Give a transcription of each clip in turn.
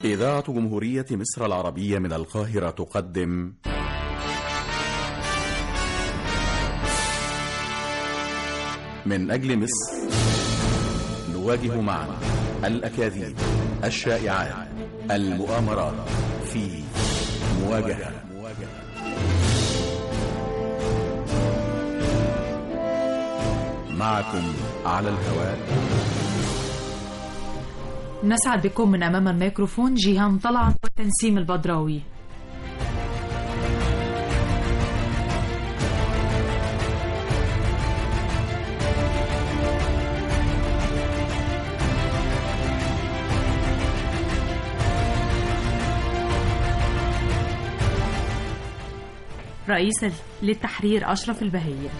إذاعة جمهورية مصر العربية من القاهرة تقدم من أجل مصر نواجه معا الأكاذيب الشائعات المؤامرات في مواجهة معكم على الهواء نسعد بكم من أمام الميكروفون جيهان طلعت وتنسيم البدراوي رئيس للتحرير أشرف البهية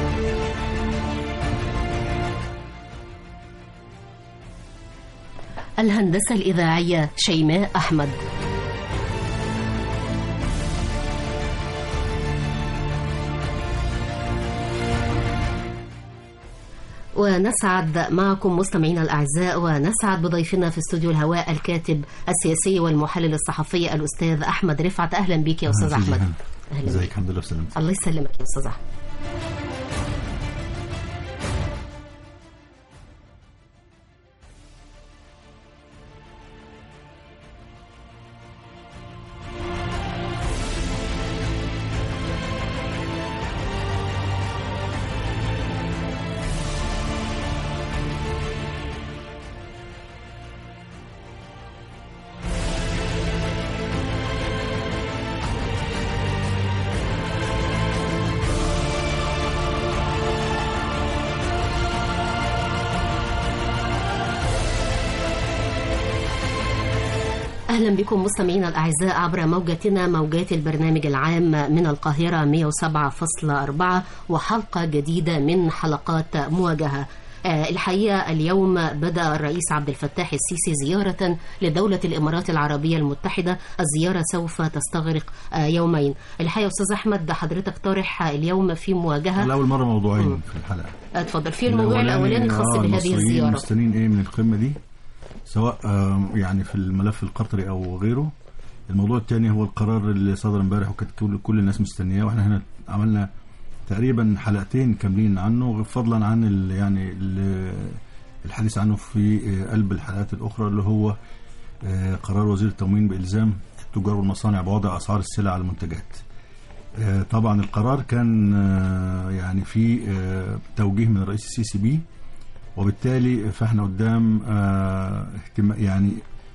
الهندسة الإذاعية شيماء أحمد ونسعد معكم مستمعينا الأعزاء ونسعد بضيفنا في استوديو الهواء الكاتب السياسي والمحلل الصحفي الأستاذ أحمد رفعت أهلا بك يا أستاذ أهلا أحمد جيهان. أهلا ازيك بك الحمد لله بسلامتك الله يسلمك يا أستاذ أحمد أهلا بكم مستمعينا الأعزاء عبر موجتنا موجات البرنامج العام من القاهرة 107.4 وحلقة جديدة من حلقات مواجهة آه، الحقيقة اليوم بدأ الرئيس عبد الفتاح السيسي زيارة لدولة الإمارات العربية المتحدة الزيارة سوف تستغرق آه، يومين الحقيقة أستاذ أحمد حضرتك طارح اليوم في مواجهة لأول مرة موضوعين في الحلقة اتفضل في الموضوع الأولاني خاص آه، بهذه المصريين الزيارة مستنيين ايه من القمة دي سواء آه، يعني في الملف القطري او غيره الموضوع الثاني هو القرار اللي صدر امبارح وكانت كل, كل الناس مستنياه واحنا هنا عملنا تقريبا حلقتين كاملين عنه فضلا عن ال يعني ال الحديث عنه في آه، قلب الحلقات الاخرى اللي هو آه، قرار وزير التموين بالزام التجار والمصانع بوضع اسعار السلع على المنتجات آه، طبعا القرار كان آه، يعني في آه، توجيه من الرئيس السيسي بيه وبالتالي فاحنا قدام آه، اهتما- يعني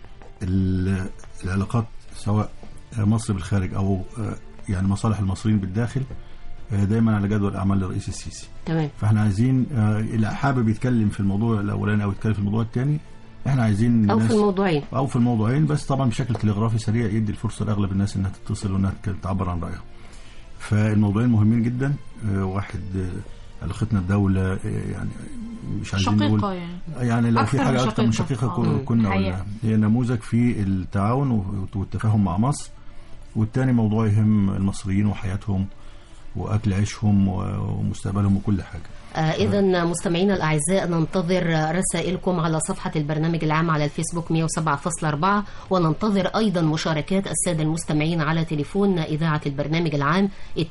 ال- العلاقات سواء مصر بالخارج او آه، يعني مصالح المصريين بالداخل آه، دايما على جدول اعمال الرئيس السيسي تمام فاحنا عايزين آه، اللي حابب يتكلم في الموضوع الاولاني او يتكلم في الموضوع الثاني احنا عايزين أو في الناس- الموضوعين او في الموضوعين بس طبعا بشكل تلغرافي سريع يدي الفرصه لاغلب الناس انها تتصل وانها تك- تعبر عن رايها. فالموضوعين مهمين جدا آه، واحد آه، علاقتنا بدوله آه، يعني مش عايزين نقول شقيقة يعني يعني لو في أكثر حاجه من اكتر من شقيقة. شقيقه آه. كو- كنا حقيقة. قلنا هي نموذج في التعاون و- والتفاهم مع مصر والتاني موضوع يهم المصريين وحياتهم واكل عيشهم و- ومستقبلهم وكل حاجه إذا مستمعينا الأعزاء ننتظر رسائلكم على صفحة البرنامج العام على الفيسبوك 107.4 وننتظر أيضا مشاركات السادة المستمعين على تليفون إذاعة البرنامج العام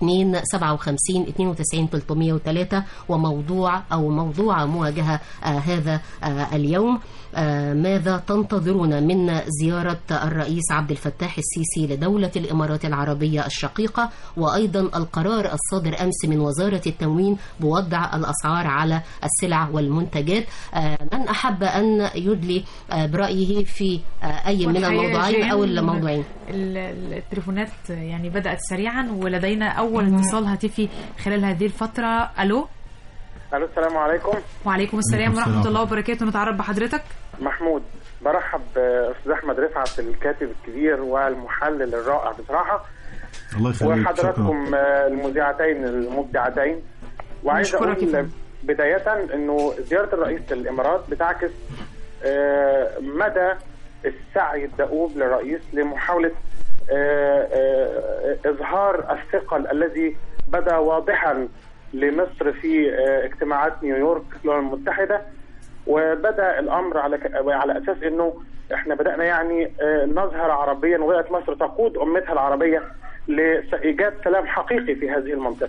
257 92 303 وموضوع أو موضوع مواجهة آه، هذا آه، اليوم آه، ماذا تنتظرون من زيارة الرئيس عبد الفتاح السيسي لدولة الإمارات العربية الشقيقة وأيضا القرار الصادر أمس من وزارة التموين بوضع الأسعار على السلع والمنتجات آه، من أحب أن يدلي آه، برأيه في آه، أي من والحقيقة الموضوعين جان أو الموضوعين ال- ال- التليفونات يعني بدأت سريعا ولدينا أول اتصال هاتفي خلال هذه الفترة ألو الو السلام عليكم وعليكم السلام عليكم ورحمة السلام. الله وبركاته نتعرف بحضرتك محمود برحب باستاذ احمد رفعت الكاتب الكبير والمحلل الرائع بصراحه الله يخليك شكرا وحضراتكم آه، المذيعتين المبدعتين وعايز نشكرك يا اقول فندم. بدايه انه زياره الرئيس للامارات بتعكس آه، مدى السعي الدؤوب للرئيس لمحاوله آه، آه، اظهار الثقل الذي بدا واضحا لمصر في آه، اجتماعات نيويورك الامم المتحده وبدا الامر على ك- على اساس انه احنا بدانا يعني آه، نظهر عربيا وبدات مصر تقود امتها العربيه لايجاد سلام حقيقي في هذه المنطقه.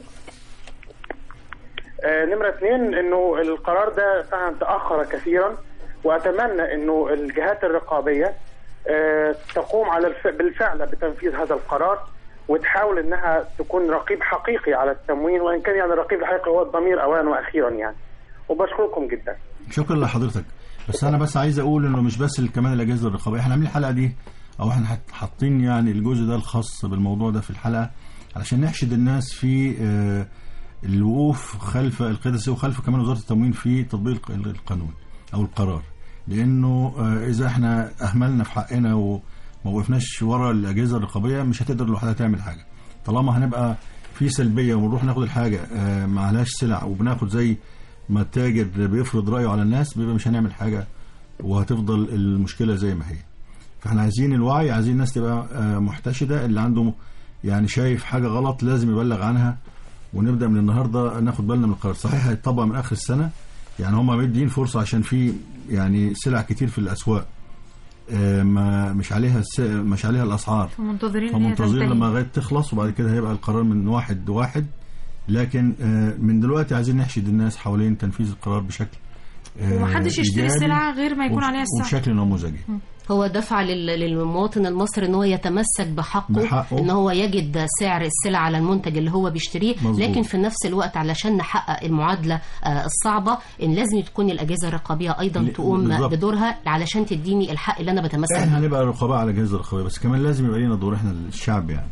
آه، نمره اثنين انه القرار ده فعلا تاخر كثيرا واتمنى انه الجهات الرقابيه آه، تقوم على الف... بالفعل بتنفيذ هذا القرار وتحاول انها تكون رقيب حقيقي على التموين وان كان يعني الرقيب الحقيقي هو الضمير اولا واخيرا يعني. وبشكركم جدا. شكرا لحضرتك بس انا بس عايز اقول انه مش بس كمان الاجهزه الرقابيه احنا عاملين الحلقه دي او احنا حط- حاطين يعني الجزء ده الخاص بالموضوع ده في الحلقه علشان نحشد الناس في آه، الوقوف خلف القياده السياسيه وخلف كمان وزاره التموين في تطبيق الق- القانون او القرار لانه آه، اذا احنا اهملنا في حقنا وما وقفناش ورا الاجهزه الرقابيه مش هتقدر لوحدها تعمل حاجه طالما هنبقى في سلبيه ونروح ناخد الحاجه آه، معلهاش سلع وبناخد زي ما التاجر بيفرض رايه على الناس بيبقى مش هنعمل حاجه وهتفضل المشكله زي ما هي فاحنا عايزين الوعي عايزين الناس تبقى آه، محتشده اللي عنده يعني شايف حاجه غلط لازم يبلغ عنها ونبدا من النهارده ناخد بالنا من القرار صحيح هيتطبق من اخر السنه يعني هم مدين فرصه عشان في يعني سلع كتير في الاسواق آه، ما مش عليها الس- مش عليها الاسعار فمنتظرين ان هي فمنتظرين تنتهي. لما لغايه تخلص وبعد كده هيبقى القرار من واحد واحد لكن آه، من دلوقتي عايزين نحشد الناس حوالين تنفيذ القرار بشكل آه، ومحدش يشتري إيجابي سلعة غير ما يكون وب- عليها السعر. وبشكل نموذجي هو دفع لل- للمواطن المصري ان هو يتمسك بحقه, بحقه. ان هو يجد سعر السلع على المنتج اللي هو بيشتريه مظبوط. لكن في نفس الوقت علشان نحقق المعادله آه، الصعبه ان لازم تكون الاجهزه الرقابيه ايضا ل- تقوم بالظبط. بدورها علشان تديني الحق اللي انا بتمسك احنا بيه هنبقى رقباء على الاجهزه الرقابيه بس كمان لازم يبقى لنا دور احنا الشعب يعني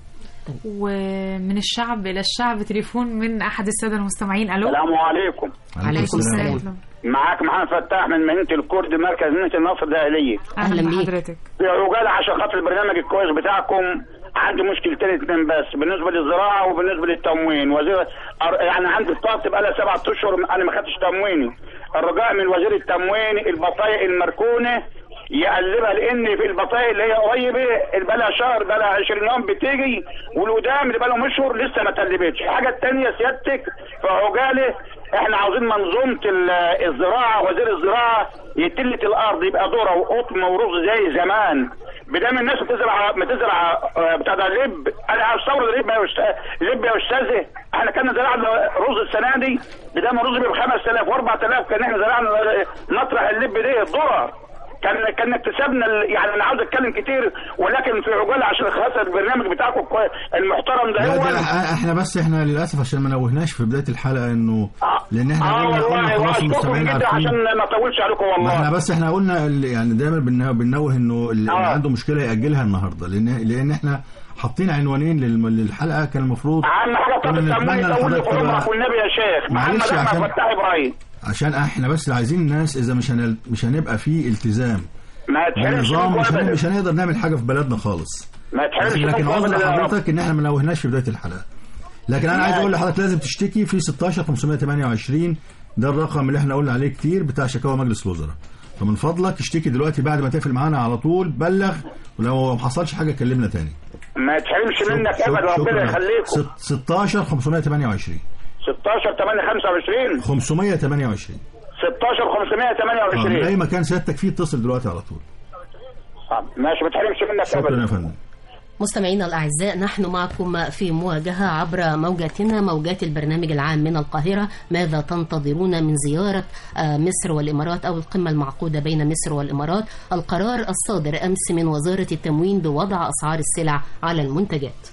ومن الشعب الى الشعب تليفون من احد الساده المستمعين الو السلام عليكم عليكم السلام. السلام معاك محمد فتاح من مدينه الكرد مركز مدينه النصر الداخليه أهلا اهلا بيك. بحضرتك في عجاله عشان خاطر البرنامج الكويس بتاعكم عندي مشكلتين اتنين بس بالنسبه للزراعه وبالنسبه للتموين وزير أر- يعني عندي بطاقه بقى لها سبعة اشهر انا ما خدتش تمويني الرجاء من وزير التموين البطايق المركونه يقلبها لان في البطايق اللي هي قريبه اللي بقى لها شهر بقى لها 20 يوم بتيجي والقدام اللي بقى لهم اشهر لسه ما تقلبتش الحاجه الثانيه سيادتك في عجاله احنا عاوزين منظومه ال- الزراعه وزير الزراعه يتلت الارض يبقى ذره وقطن ورز زي زمان بدام الناس بتزرع بتزرع آه، بتاع ده لب انا استورد لب يا استاذ لب يا استاذه احنا كنا زرعنا رز السنه دي بدام الرز ب 5000 و4000 كان احنا زرعنا مطرح اللب دي ذره كان كان اكتسبنا ال- يعني انا عاوز اتكلم كتير ولكن في عجاله عشان خاطر البرنامج بتاعكم كوي- المحترم ده لا هو ده إح- احنا بس احنا للاسف عشان ما نوهناش في بدايه الحلقه انه لان احنا اه قلنا قلنا والله خلاص واشكركم المستمعين جدا عارفين عشان ما اطولش عليكم ما احنا والله بس احنا قلنا ال- يعني دايما بننوه, بننوه انه اللي آه. عنده مشكله ياجلها النهارده لان لان احنا حاطين عنوانين للم- للحلقه كان المفروض اهم حاجه بتاعت كنا التموين نتمنى يطول لحضرتك في عمرك تبقى- والنبي يا شيخ محمد معلش احمد عشان- فتاح ابراهيم عشان احنا بس عايزين الناس اذا مش هن... مش هنبقى في التزام ما تحرمش بنظام منكم مش, هن... أبداً. مش هنقدر نعمل حاجه في بلدنا خالص ما تحرمش لكن منكم عذر أبداً يا رب. حضرتك ان احنا ما نوهناش في بدايه الحلقه لكن انا عايز اقول لحضرتك لازم تشتكي في 16 528 ده الرقم اللي احنا قلنا عليه كتير بتاع شكاوى مجلس الوزراء فمن فضلك اشتكي دلوقتي بعد ما تقفل معانا على طول بلغ ولو ما حصلش حاجه كلمنا تاني ما تحرمش منك ابدا ربنا يخليكم ست- 16 528 16 8 25 528 16 آه، من اي 528 مكان سيادتك فيه اتصل دلوقتي على طول آه، ماشي ما تحرمش منك شكرا ابدا يا فندم مستمعينا الأعزاء نحن معكم في مواجهة عبر موجاتنا موجات البرنامج العام من القاهرة ماذا تنتظرون من زيارة آه، مصر والإمارات أو القمة المعقودة بين مصر والإمارات القرار الصادر أمس من وزارة التموين بوضع أسعار السلع على المنتجات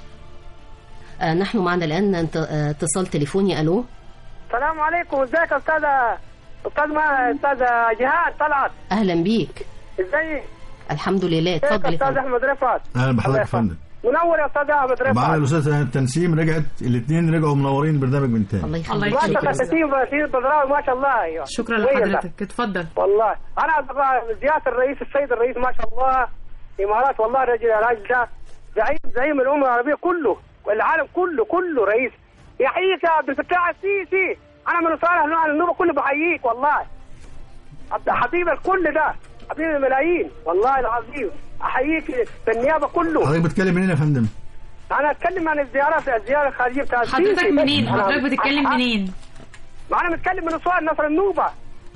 آه، نحن معنا الآن انت- آه، اتصال تليفوني ألو السلام عليكم ازيك يا استاذه استاذ ما استاذه جهاد طلعت أهلا بيك ازيك الحمد لله ازيك اتفضل يا يا استاذ فندم. احمد رفعت اهلا بحضرتك الله يا فندم منور يا استاذ احمد معانا رفعت الاستاذ تنسيم رجعت الاثنين رجعوا منورين البرنامج من تاني الله الله يخليك يخليك. ما شاء الله شكراً. كثير كثير بدراوي ما شاء الله ايوه شكرا كويس. لحضرتك اتفضل والله انا أبغى زياره الرئيس السيد الرئيس ما شاء الله امارات والله الرجل الراجل ده زعيم زعيم الامه العربيه كله والعالم كله كله رئيس يحييك يا عبد الفتاح السيسي انا من صالح نوع النوبه كله بحييك والله عبد- حبيب الكل ده حبيب الملايين والله العظيم احييك في النيابه كله حضرتك بتتكلم منين يا فندم؟ انا اتكلم عن الزياره الزياره الخارجيه بتاعت حضرتك السيسي. منين أنا- حضرتك بتتكلم أنا- منين ما انا متكلم من اسوان نصر النوبه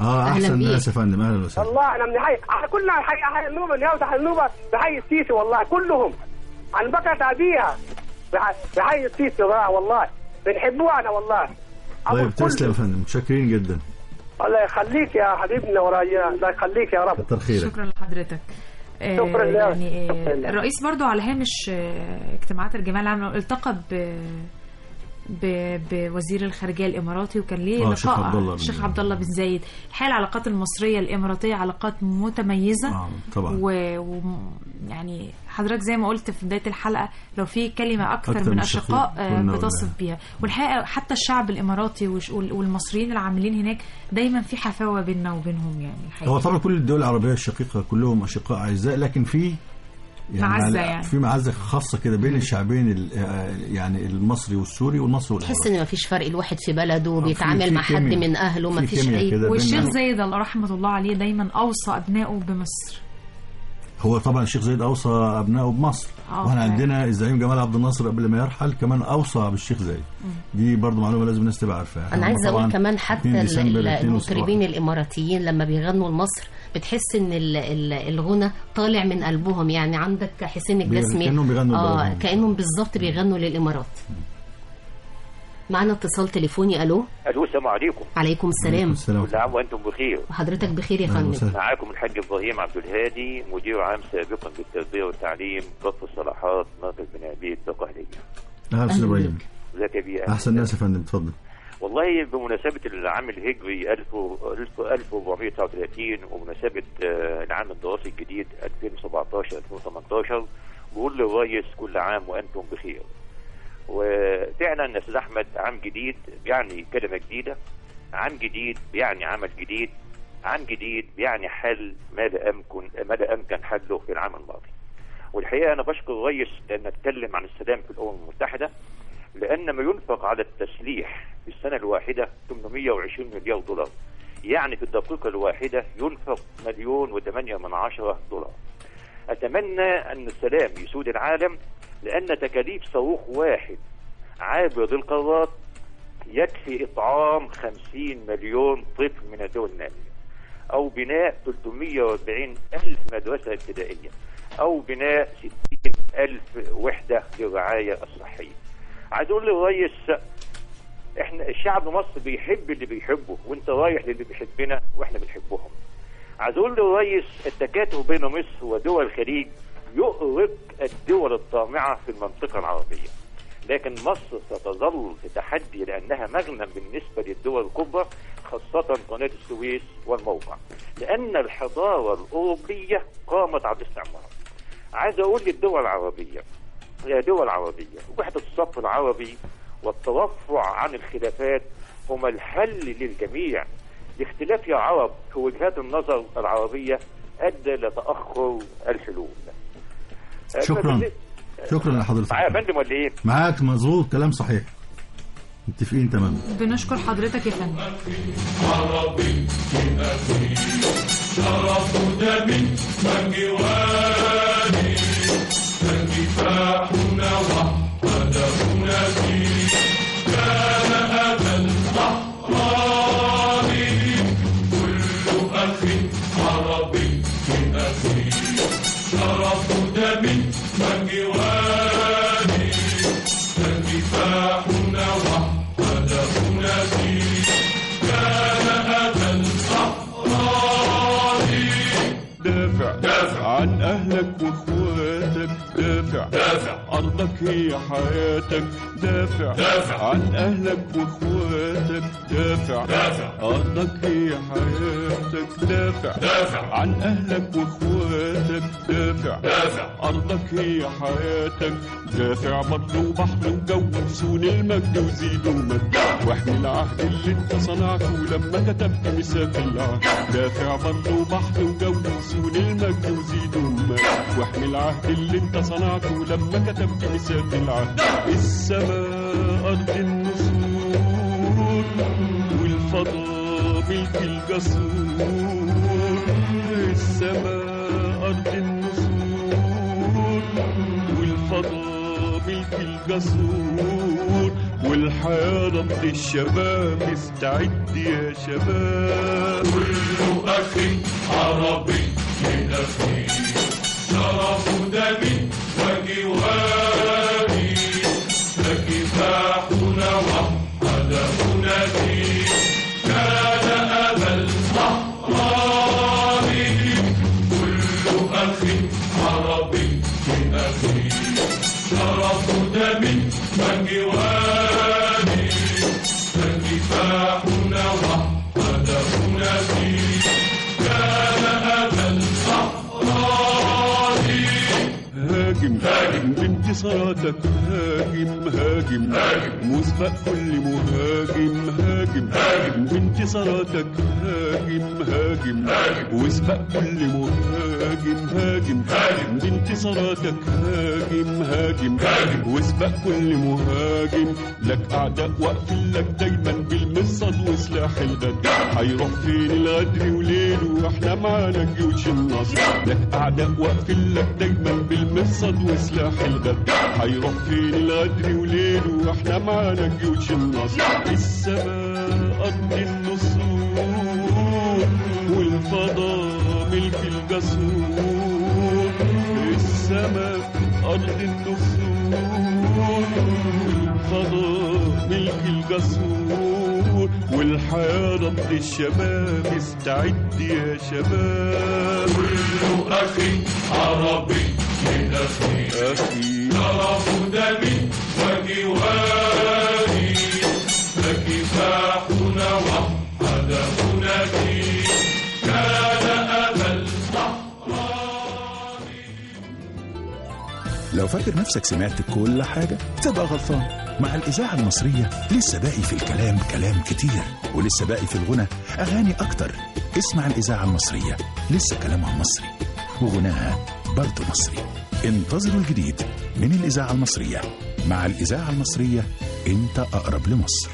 اه أهلاً احسن بيك. ناس يا فندم اهلا وسهلا والله احنا بنحيي احنا كلنا حي حي النوبه من يوم النوبه بحيي السيسي والله كلهم عن بكرة ابيها بح- بحيي السيسي والله والله بنحبوه انا والله أبو طيب الكل. تسلم يا فندم متشكرين جدا الله يخليك يا حبيبنا ورايا الله يخليك يا رب كتر خيرك شكرا لحضرتك آه، شكراً لله. يعني آه، شكراً لله. الرئيس برضو على هامش آه، اجتماعات الجمعيه العامه التقى ب ب- بوزير الخارجيه الاماراتي وكان ليه آه، الشيخ لقاء عبد الله بن الشيخ زايد. عبد الله بن زايد الحقيقه العلاقات المصريه الاماراتيه علاقات متميزه آه، طبعا. و... و... يعني حضرتك زي ما قلت في بدايه الحلقه لو في كلمه اكثر, أكتر من من اشقاء شقيق آه، كنا بتصف قلناها. بيها والحقيقه حتى الشعب الاماراتي وش- وال- والمصريين العاملين هناك دايما في حفاوه بيننا وبينهم يعني الحقيقه هو طبعا كل الدول العربيه الشقيقه كلهم اشقاء اعزاء لكن في معزة على- يعني. في معزه خاصه كده بين الشعبين ال- آه، يعني المصري والسوري والمصري تحس والاماراتي ان مفيش فرق الواحد في بلده في- بيتعامل في مع حد كيمياء. من اهله في مفيش كيمياء اي كده. والشيخ بيننا. زايد الله رحمه الله عليه دايما اوصى ابنائه بمصر هو طبعا الشيخ زايد اوصى ابنائه بمصر آه، واحنا فعلا. عندنا الزعيم جمال عبد الناصر قبل ما يرحل كمان اوصى بالشيخ زايد دي برضو معلومه لازم الناس تبقى عارفاها انا عايزه اقول كمان حتى 2 ال- ديسمبر ال- 72. المطربين الاماراتيين لما بيغنوا لمصر بتحس ان ال- ال- الغنى طالع من قلبهم يعني عندك حسين الجسمي كأنهم بيغنوا اه لبلدهم. كانهم بالظبط بيغنوا للامارات معنا اتصال تليفوني الو الو السلام عليكم عليكم السلام السلام كل عام وانتم بخير وحضرتك بخير يا أهلا فندم وسهلا. معاكم الحاج ابراهيم عبد الهادي مدير عام سابقا بالتربيه والتعليم ضبط الصلاحات مركز بني عبيد بقهليه اهلا استاذ أهلا ابراهيم بيك. ذاك بي احسن ناس يا فندم اتفضل والله بمناسبة العام الهجري 1000 1439 ومناسبة آه، العام الدراسي الجديد 2017 2018 بقول للريس كل عام وأنتم بخير وفعلا يا أستاذ أحمد عام جديد بيعني كلمة جديدة عام جديد بيعني عمل جديد عام جديد بيعني حل ما لا أمكن ما لا أمكن حله في العام الماضي والحقيقة أنا بشكر الريس لأن أتكلم عن السلام في الأمم المتحدة لأن ما ينفق على التسليح في السنة الواحدة 820 مليار دولار يعني في الدقيقة الواحدة ينفق مليون وثمانية من عشرة دولار أتمنى أن السلام يسود العالم لأن تكاليف صاروخ واحد عابر للقارات يكفي إطعام 50 مليون طفل من الدول النامية أو بناء 340 ألف مدرسة ابتدائية أو بناء 60 ألف وحدة للرعاية الصحية عايز أقول للريس احنا الشعب مصر بيحب اللي بيحبه وانت رايح للي بيحبنا واحنا بنحبهم عايز اقول للريس التكاتف بين مصر ودول الخليج يؤرق الدول الطامعة في المنطقة العربية لكن مصر ستظل في تحدي لأنها مغنم بالنسبة للدول الكبرى خاصة قناة السويس والموقع لأن الحضارة الأوروبية قامت على الاستعمار عايز أقول للدول العربية يا دول عربية وحدة الصف العربي والترفع عن الخلافات هما الحل للجميع الاختلاف يا عرب في وجهات النظر العربية أدى لتأخر الحلول شكرا شكرا لحضرتك معايا يا فندم ولا ايه؟ معاك مظبوط كلام صحيح متفقين تماما بنشكر حضرتك يا فندم دافع دافع عن اهلك واخواتك دافع دافع ارضك هي حياتك دافع دافع عن اهلك واخواتك دافع دافع ارضك هي حياتك دافع دافع عن اهلك واخواتك دافع دافع ارضك هي حياتك دافع برضه وبحر وجو وسون المجد وزيد ومجد واحمي العهد اللي انت صنعته لما كتبت ميثاق العهد دافع برضه وبحر وجو وسون المجد وزيد ومجد واحمي العهد اللي انت صنعته لما كتبت ميثاق العهد السماء ارض النسور والفضاء ملك الجسور السماء ارض النسور والفضاء ملك الجسور والحياة رمض الشباب استعد يا شباب كل أخ عربي من أخي شرف دمي وجواري فكفاحنا وحدهنا فيه كان أبا الأحرار كل أخ عربي من أخي شرف دمي وجواري فكفاحنا وحدهنا فيه كان أبا الأحرار هاجم هاجم بانتصاراتك هاجم هاجم هاجم واسبق كل مهاجم هاجم هاجم بانتصاراتك هاجم هاجم هاجم واسبق كل مهاجم هاجم هاجم بانتصاراتك هاجم هاجم هاجم واسبق كل مهاجم لك اعداء واقفين لك دايما بالمصد وسلاح الغد هيروح فين الغدر وليله واحنا معانا جيوش النصر لك اعداء واقفين لك دايما بالمصد وسلاح الغد هيروح فين الغدر وليله واحنا معانا جيوش النصر السماء ارض النصور والفضاء ملك الجسور السماء ارض النصور والفضاء ملك الجسور والحياة رمض الشباب استعد يا شباب كل أخ عربي من أخي أخي شرف دمي وجواري فكفاحنا وحدهنا فيه كان أبا الأحرار لو فاكر نفسك سمعت كل حاجة تبقى غلطان مع الإذاعة المصرية لسه باقي في الكلام كلام كتير ولسه باقي في الغنى أغاني أكتر اسمع الإذاعة المصرية لسه كلامها مصري وغناها برضه مصري انتظروا الجديد من الإذاعة المصرية مع الإذاعة المصرية أنت أقرب لمصر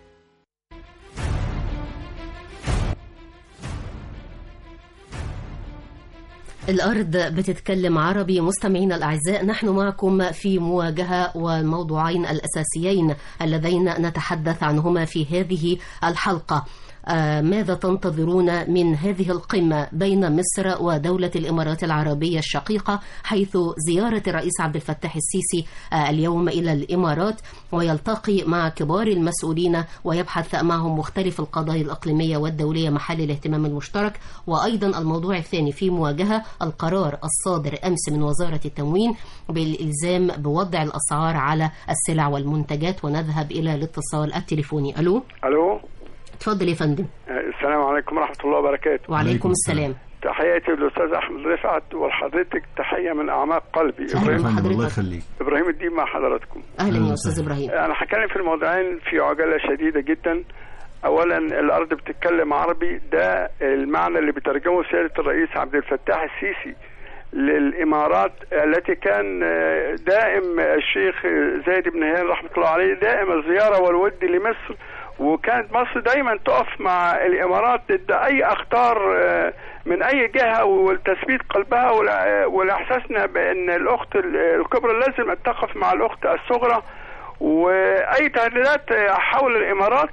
الأرض بتتكلم عربي مستمعينا الأعزاء نحن معكم في مواجهة والموضوعين الأساسيين اللذين نتحدث عنهما في هذه الحلقة آه، ماذا تنتظرون من هذه القمة بين مصر ودولة الإمارات العربية الشقيقة حيث زيارة الرئيس عبد الفتاح السيسي آه، اليوم إلى الإمارات ويلتقي مع كبار المسؤولين ويبحث معهم مختلف القضايا الإقليمية والدولية محل الاهتمام المشترك وأيضا الموضوع الثاني في مواجهة القرار الصادر أمس من وزارة التموين بالإلزام بوضع الأسعار على السلع والمنتجات ونذهب إلى الاتصال التليفوني ألو الو تفضل يا فندم السلام عليكم ورحمه الله وبركاته وعليكم السلام تحياتي للاستاذ احمد رفعت ولحضرتك تحيه من اعماق قلبي أهلا ابراهيم بحضرتك. الله يخليك ابراهيم الدين مع حضراتكم أهلا يا أستاذ إبراهيم انا هتكلم في الموضوعين في عجاله شديده جدا اولا الارض بتتكلم عربي ده المعنى اللي بترجمه سياده الرئيس عبد الفتاح السيسي للامارات التي كان دائم الشيخ زايد بن نهيان رحمه الله عليه دائم الزياره والود لمصر وكانت مصر دايما تقف مع الامارات ضد اي اخطار من اي جهه وتثبيت قلبها والع- والاحساسنا بان الاخت الكبرى لازم أن تقف مع الاخت الصغرى واي تهديدات حول الامارات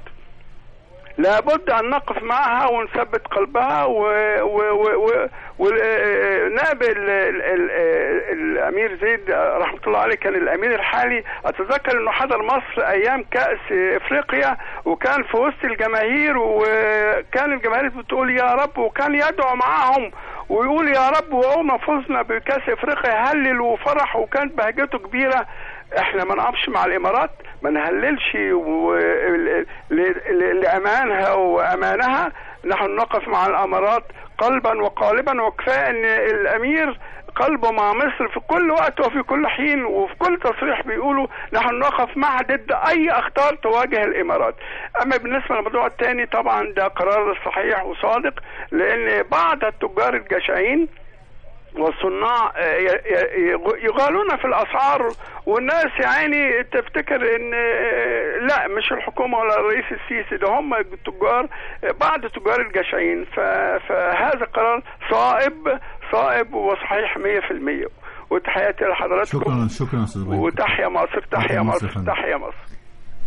لابد ان نقف معها ونثبت قلبها و... و... و... و... ونائب ال... ال... ال... الامير زيد رحمه الله عليه كان الامير الحالي اتذكر انه حضر مصر ايام كاس افريقيا وكان في وسط الجماهير وكان الجماهير بتقول يا رب وكان يدعو معاهم ويقول يا رب واول ما فزنا بكاس افريقيا هلل وفرح وكانت بهجته كبيره احنا ما نقفش مع الامارات ما نهللش و... ل... ل... لامانها وامانها نحن نقف مع الامارات قلبا وقالبا وكفايه ان الامير قلبه مع مصر في كل وقت وفي كل حين وفي كل تصريح بيقولوا نحن نقف معها ضد اي اخطار تواجه الامارات اما بالنسبه للموضوع الثاني طبعا ده قرار صحيح وصادق لان بعض التجار الجشعين والصناع آه، ي- ي- يغالون في الاسعار والناس يعني تفتكر ان آه، لا مش الحكومه ولا الرئيس السيسي ده هم التجار آه، بعض تجار الجشعين ف- فهذا قرار صائب صائب وصحيح 100% وتحياتي لحضراتكم شكرا شكرا يا استاذ ابراهيم وتحيا مصر تحيا تحيا مصر مصر يا فندم. تحيا مصر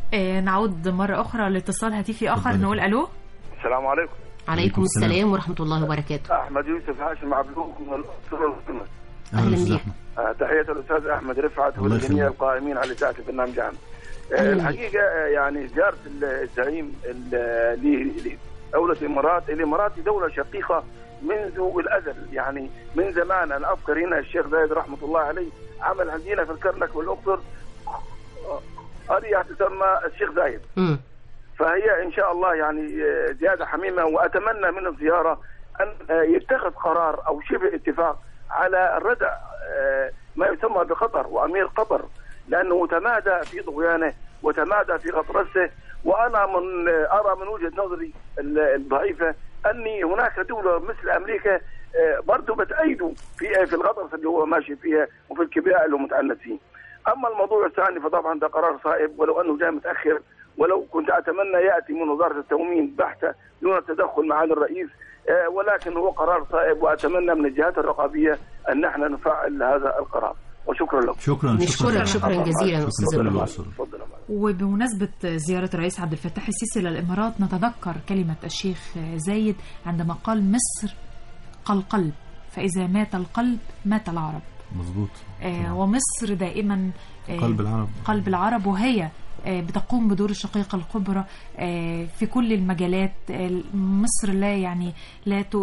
آه، نعود مرة أخرى لاتصال هاتفي آخر اتفضلي. نقول ألو السلام عليكم عليكم السلام ورحمة الله وبركاته احمد يوسف هاشم عبدوك من الاسره والسنه أهلا بيك آه، تحيه الاستاذ احمد رفعت الله والجميع يخليك. القائمين على اذاعه البرنامج عام آه، أهلا بيك. الحقيقه آه، يعني زياره الزعيم ال- لدوله الامارات الامارات دوله شقيقه منذ الازل يعني من زمان انا اذكر هنا الشيخ زايد رحمه الله عليه عمل عندنا في الكرنك والاقصر آه، قريه تسمى الشيخ زايد مم. فهي ان شاء الله يعني آه، زياده حميمه واتمنى من الزياره ان آه، يتخذ قرار او شبه اتفاق على ردع آه، ما يسمى بقطر وامير قطر لانه تمادى في طغيانه وتمادى في غطرسه وانا من آه، ارى من وجهه نظري ال- الضعيفه اني هناك دوله مثل امريكا آه، برضه بتأيده في في الغطرسه اللي هو ماشي فيها وفي الكبرياء اللي هو متعنت فيه. اما الموضوع الثاني فطبعا ده قرار صائب ولو انه جاء متاخر ولو كنت اتمنى ياتي من وزاره التموين بحته دون التدخل معالي الرئيس آه، ولكن هو قرار صائب واتمنى من الجهات الرقابيه ان نحن نفعل هذا القرار وشكرا لكم شكرا نشكرك شكرا جزيلا شكرا أستاذ كل إبراهيم. الأسر. وبمناسبة زيارة الرئيس عبد الفتاح السيسي للإمارات نتذكر كلمة الشيخ زايد عندما قال مصر كالقلب فإذا مات القلب مات العرب مظبوط آه، ومصر دائما آه، قلب العرب قلب العرب وهي آه، بتقوم بدور الشقيقة الكبرى آه، في كل المجالات آه، مصر لا يعني لا ت...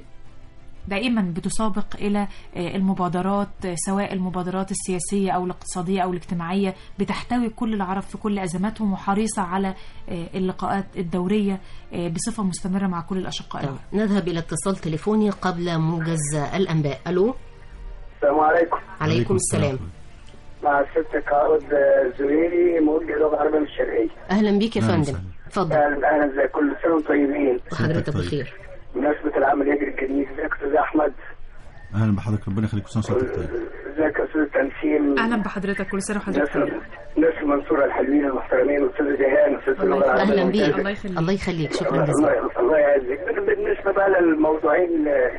دائما بتسابق إلى آه، المبادرات آه، سواء المبادرات السياسية أو الاقتصادية أو الاجتماعية بتحتوي كل العرب في كل أزماتهم وحريصة على آه، اللقاءات الدورية آه، بصفة مستمرة مع كل الأشقاء طيب، نذهب إلى اتصال تليفوني قبل موجز الأنباء ألو السلام عليكم عليكم السلام مع ستك عرض زميلي موجه لغه عربيه من الشرقيه أهلا بيك يا أهلا فندم وسهلا. اتفضل اهلا اهلا ازي كل سنه وانتم طيبين وحضرتك طيب. بخير بمناسبه العام الهجري الجديد ازيك يا استاذ احمد اهلا بحضرتك ربنا يخليك وسام صوتك طيب ازيك يا استاذ التنسيم أهلا بحضرتك كل سنة وحضرتك ناس طيب ناس منصور الحلوين المحترمين واستاذ جيهان استاذ اللغه العربيه أهلا بيك الممتازة. الله يخليك. الله يخليك شكرا الله جزيلا الله- الله يعزك بالنسبه بقى للموضوعين آه،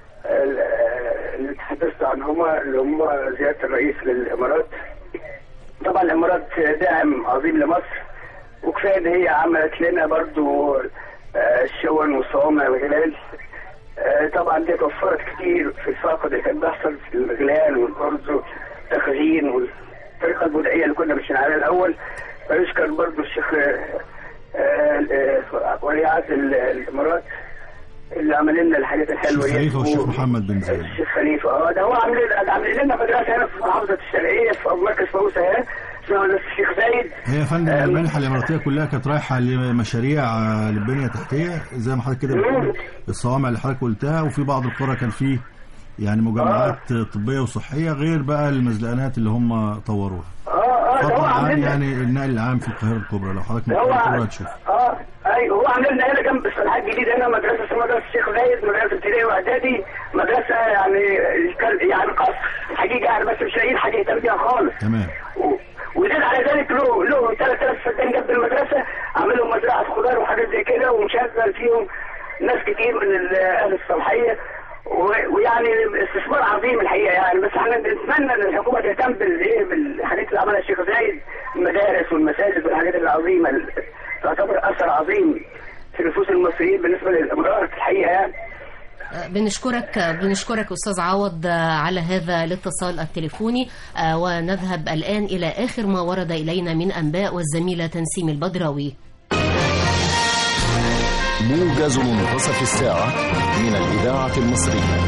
آه، اللي تحدثت عنهما اللي هم زياره الرئيس للامارات طبعا الامارات داعم عظيم لمصر وكفايه ان هي عملت لنا برضو آه، الشون والصوامع والغلال آه، طبعا دي وفرت كتير في الفاقد اللي كان بيحصل في الغلال والارز والتخزين والطريقه البدائيه اللي كنا ماشيين عليها الاول فيشكر برضو الشيخ آه، آه، آه، ولي عهد ال- الامارات اللي عمل لنا الحاجات الحلوه الشيخ دي. خليفه والشيخ محمد بن زايد الشيخ خليفه اه ده هو عامل عامل لنا مدرسه هنا في محافظه الشرقيه في مركز فوسه هنا اسمها مدرسه الشيخ زايد هي يا فندم المنحه الاماراتيه كلها كانت رايحه لمشاريع آه، للبنيه التحتيه زي ما حضرتك كده بتقول الصوامع اللي حضرتك قلتها وفي بعض القرى كان فيه يعني مجمعات طبيه وصحيه غير بقى المزلقانات اللي هم طوروها اه اه ده هو فضلا عن عامل لنا يعني النقل العام في القاهره الكبرى لو حضرتك ده هو ممكن تروح تشوف اه ايوه هو عامل لنا هنا جنب الصلاحات الجديد هنا مدرسه اسمها مدرسه الشيخ زايد مدرسه ابتدائي واعدادي مدرسه يعني كان- يعني قصر حقيقه يعني بس مش لاقيين حاجه يهتم بيها خالص تمام و- وزاد على ذلك له له 3000 فدان جنب المدرسه عامل لهم مزرعه خضار وحاجات زي كده ومشغل فيهم ناس كتير من ال- اهل الصلاحيه و- ويعني استثمار عظيم الحقيقه يعني بس احنا نتمنى ان الحكومه تهتم بالايه بالحاجات اللي عملها الشيخ زايد المدارس والمساجد والحاجات العظيمه اللي تعتبر اثر عظيم في نفوس المصريين بالنسبه للامارات الحقيقه يعني بنشكرك بنشكرك أستاذ عوض على هذا الاتصال التليفوني آه، ونذهب الآن إلى آخر ما ورد إلينا من أنباء والزميلة تنسيم البدراوي موجز منتصف الساعة من الإذاعة المصرية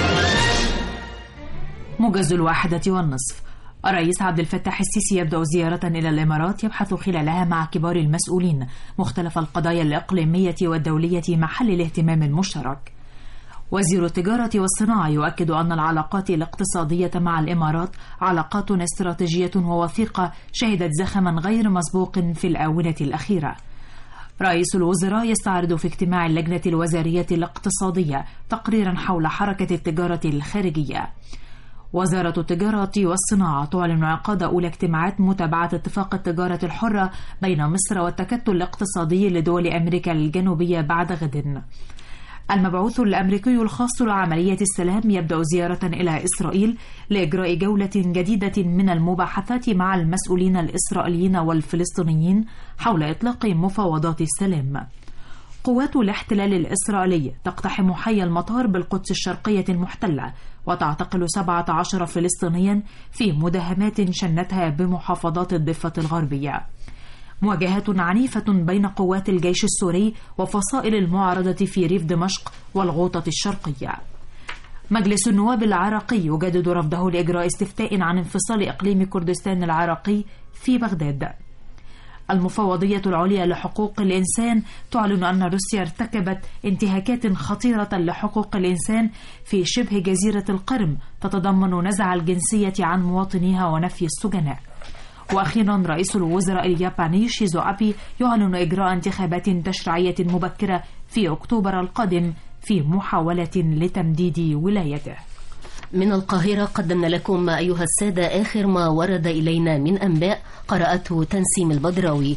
موجز الواحدة والنصف الرئيس عبد الفتاح السيسي يبدأ زيارة إلى الإمارات يبحث خلالها مع كبار المسؤولين مختلف القضايا الإقليمية والدولية محل الاهتمام المشترك وزير التجارة والصناعة يؤكد أن العلاقات الاقتصادية مع الإمارات علاقات استراتيجية ووثيقة شهدت زخما غير مسبوق في الآونة الأخيرة رئيس الوزراء يستعرض في اجتماع اللجنة الوزارية الاقتصادية تقريرا حول حركة التجارة الخارجية وزارة التجارة والصناعة تعلن عقاد أولى اجتماعات متابعة اتفاق التجارة الحرة بين مصر والتكتل الاقتصادي لدول أمريكا الجنوبية بعد غد المبعوث الأمريكي الخاص لعملية السلام يبدأ زيارة إلى إسرائيل لإجراء جولة جديدة من المباحثات مع المسؤولين الإسرائيليين والفلسطينيين حول إطلاق مفاوضات السلام. قوات الاحتلال الإسرائيلي تقتحم حي المطار بالقدس الشرقية المحتلة وتعتقل 17 فلسطينيا في مداهمات شنتها بمحافظات الضفة الغربية. مواجهات عنيفة بين قوات الجيش السوري وفصائل المعارضة في ريف دمشق والغوطة الشرقية. مجلس النواب العراقي يجدد رفضه لإجراء استفتاء عن انفصال إقليم كردستان العراقي في بغداد. المفوضية العليا لحقوق الإنسان تعلن أن روسيا ارتكبت انتهاكات خطيرة لحقوق الإنسان في شبه جزيرة القرم تتضمن نزع الجنسية عن مواطنيها ونفي السجناء. وأخيرا رئيس الوزراء الياباني شيزو أبي يعلن إجراء انتخابات تشريعية مبكرة في أكتوبر القادم في محاولة لتمديد ولايته من القاهرة قدمنا لكم أيها السادة آخر ما ورد إلينا من أنباء قرأته تنسيم البدراوي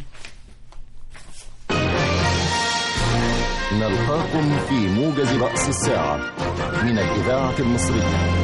نلقاكم في موجز رأس الساعة من الإذاعة المصرية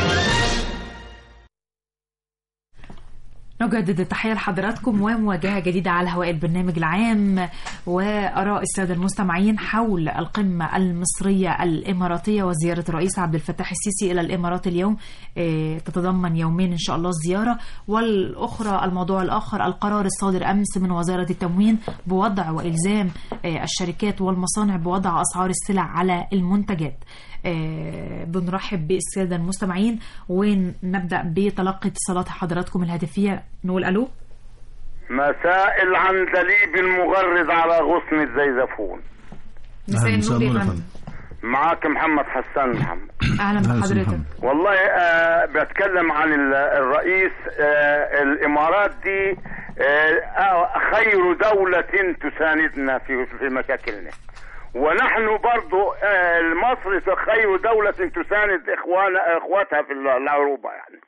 نجدد التحية لحضراتكم ومواجهة جديدة على هواء البرنامج العام وآراء السادة المستمعين حول القمة المصرية الإماراتية وزيارة الرئيس عبد الفتاح السيسي إلى الإمارات اليوم آه، تتضمن يومين إن شاء الله الزيارة والأخرى الموضوع الآخر القرار الصادر أمس من وزارة التموين بوضع وإلزام آه، الشركات والمصانع بوضع أسعار السلع على المنتجات آه، بنرحب بالسادة المستمعين ونبدأ بتلقي اتصالات حضراتكم الهاتفية نقول ألو مساء العندليب المغرد على غصن الزيزفون مساء النور يا فندم معاك محمد حسان محمد أهلا بحضرتك والله آه بتكلم عن ال- الرئيس آه الامارات دي آه خير دولة تساندنا في في مشاكلنا ونحن برضو آه مصر خير دولة تساند اخوان اخواتها في ال- العروبة يعني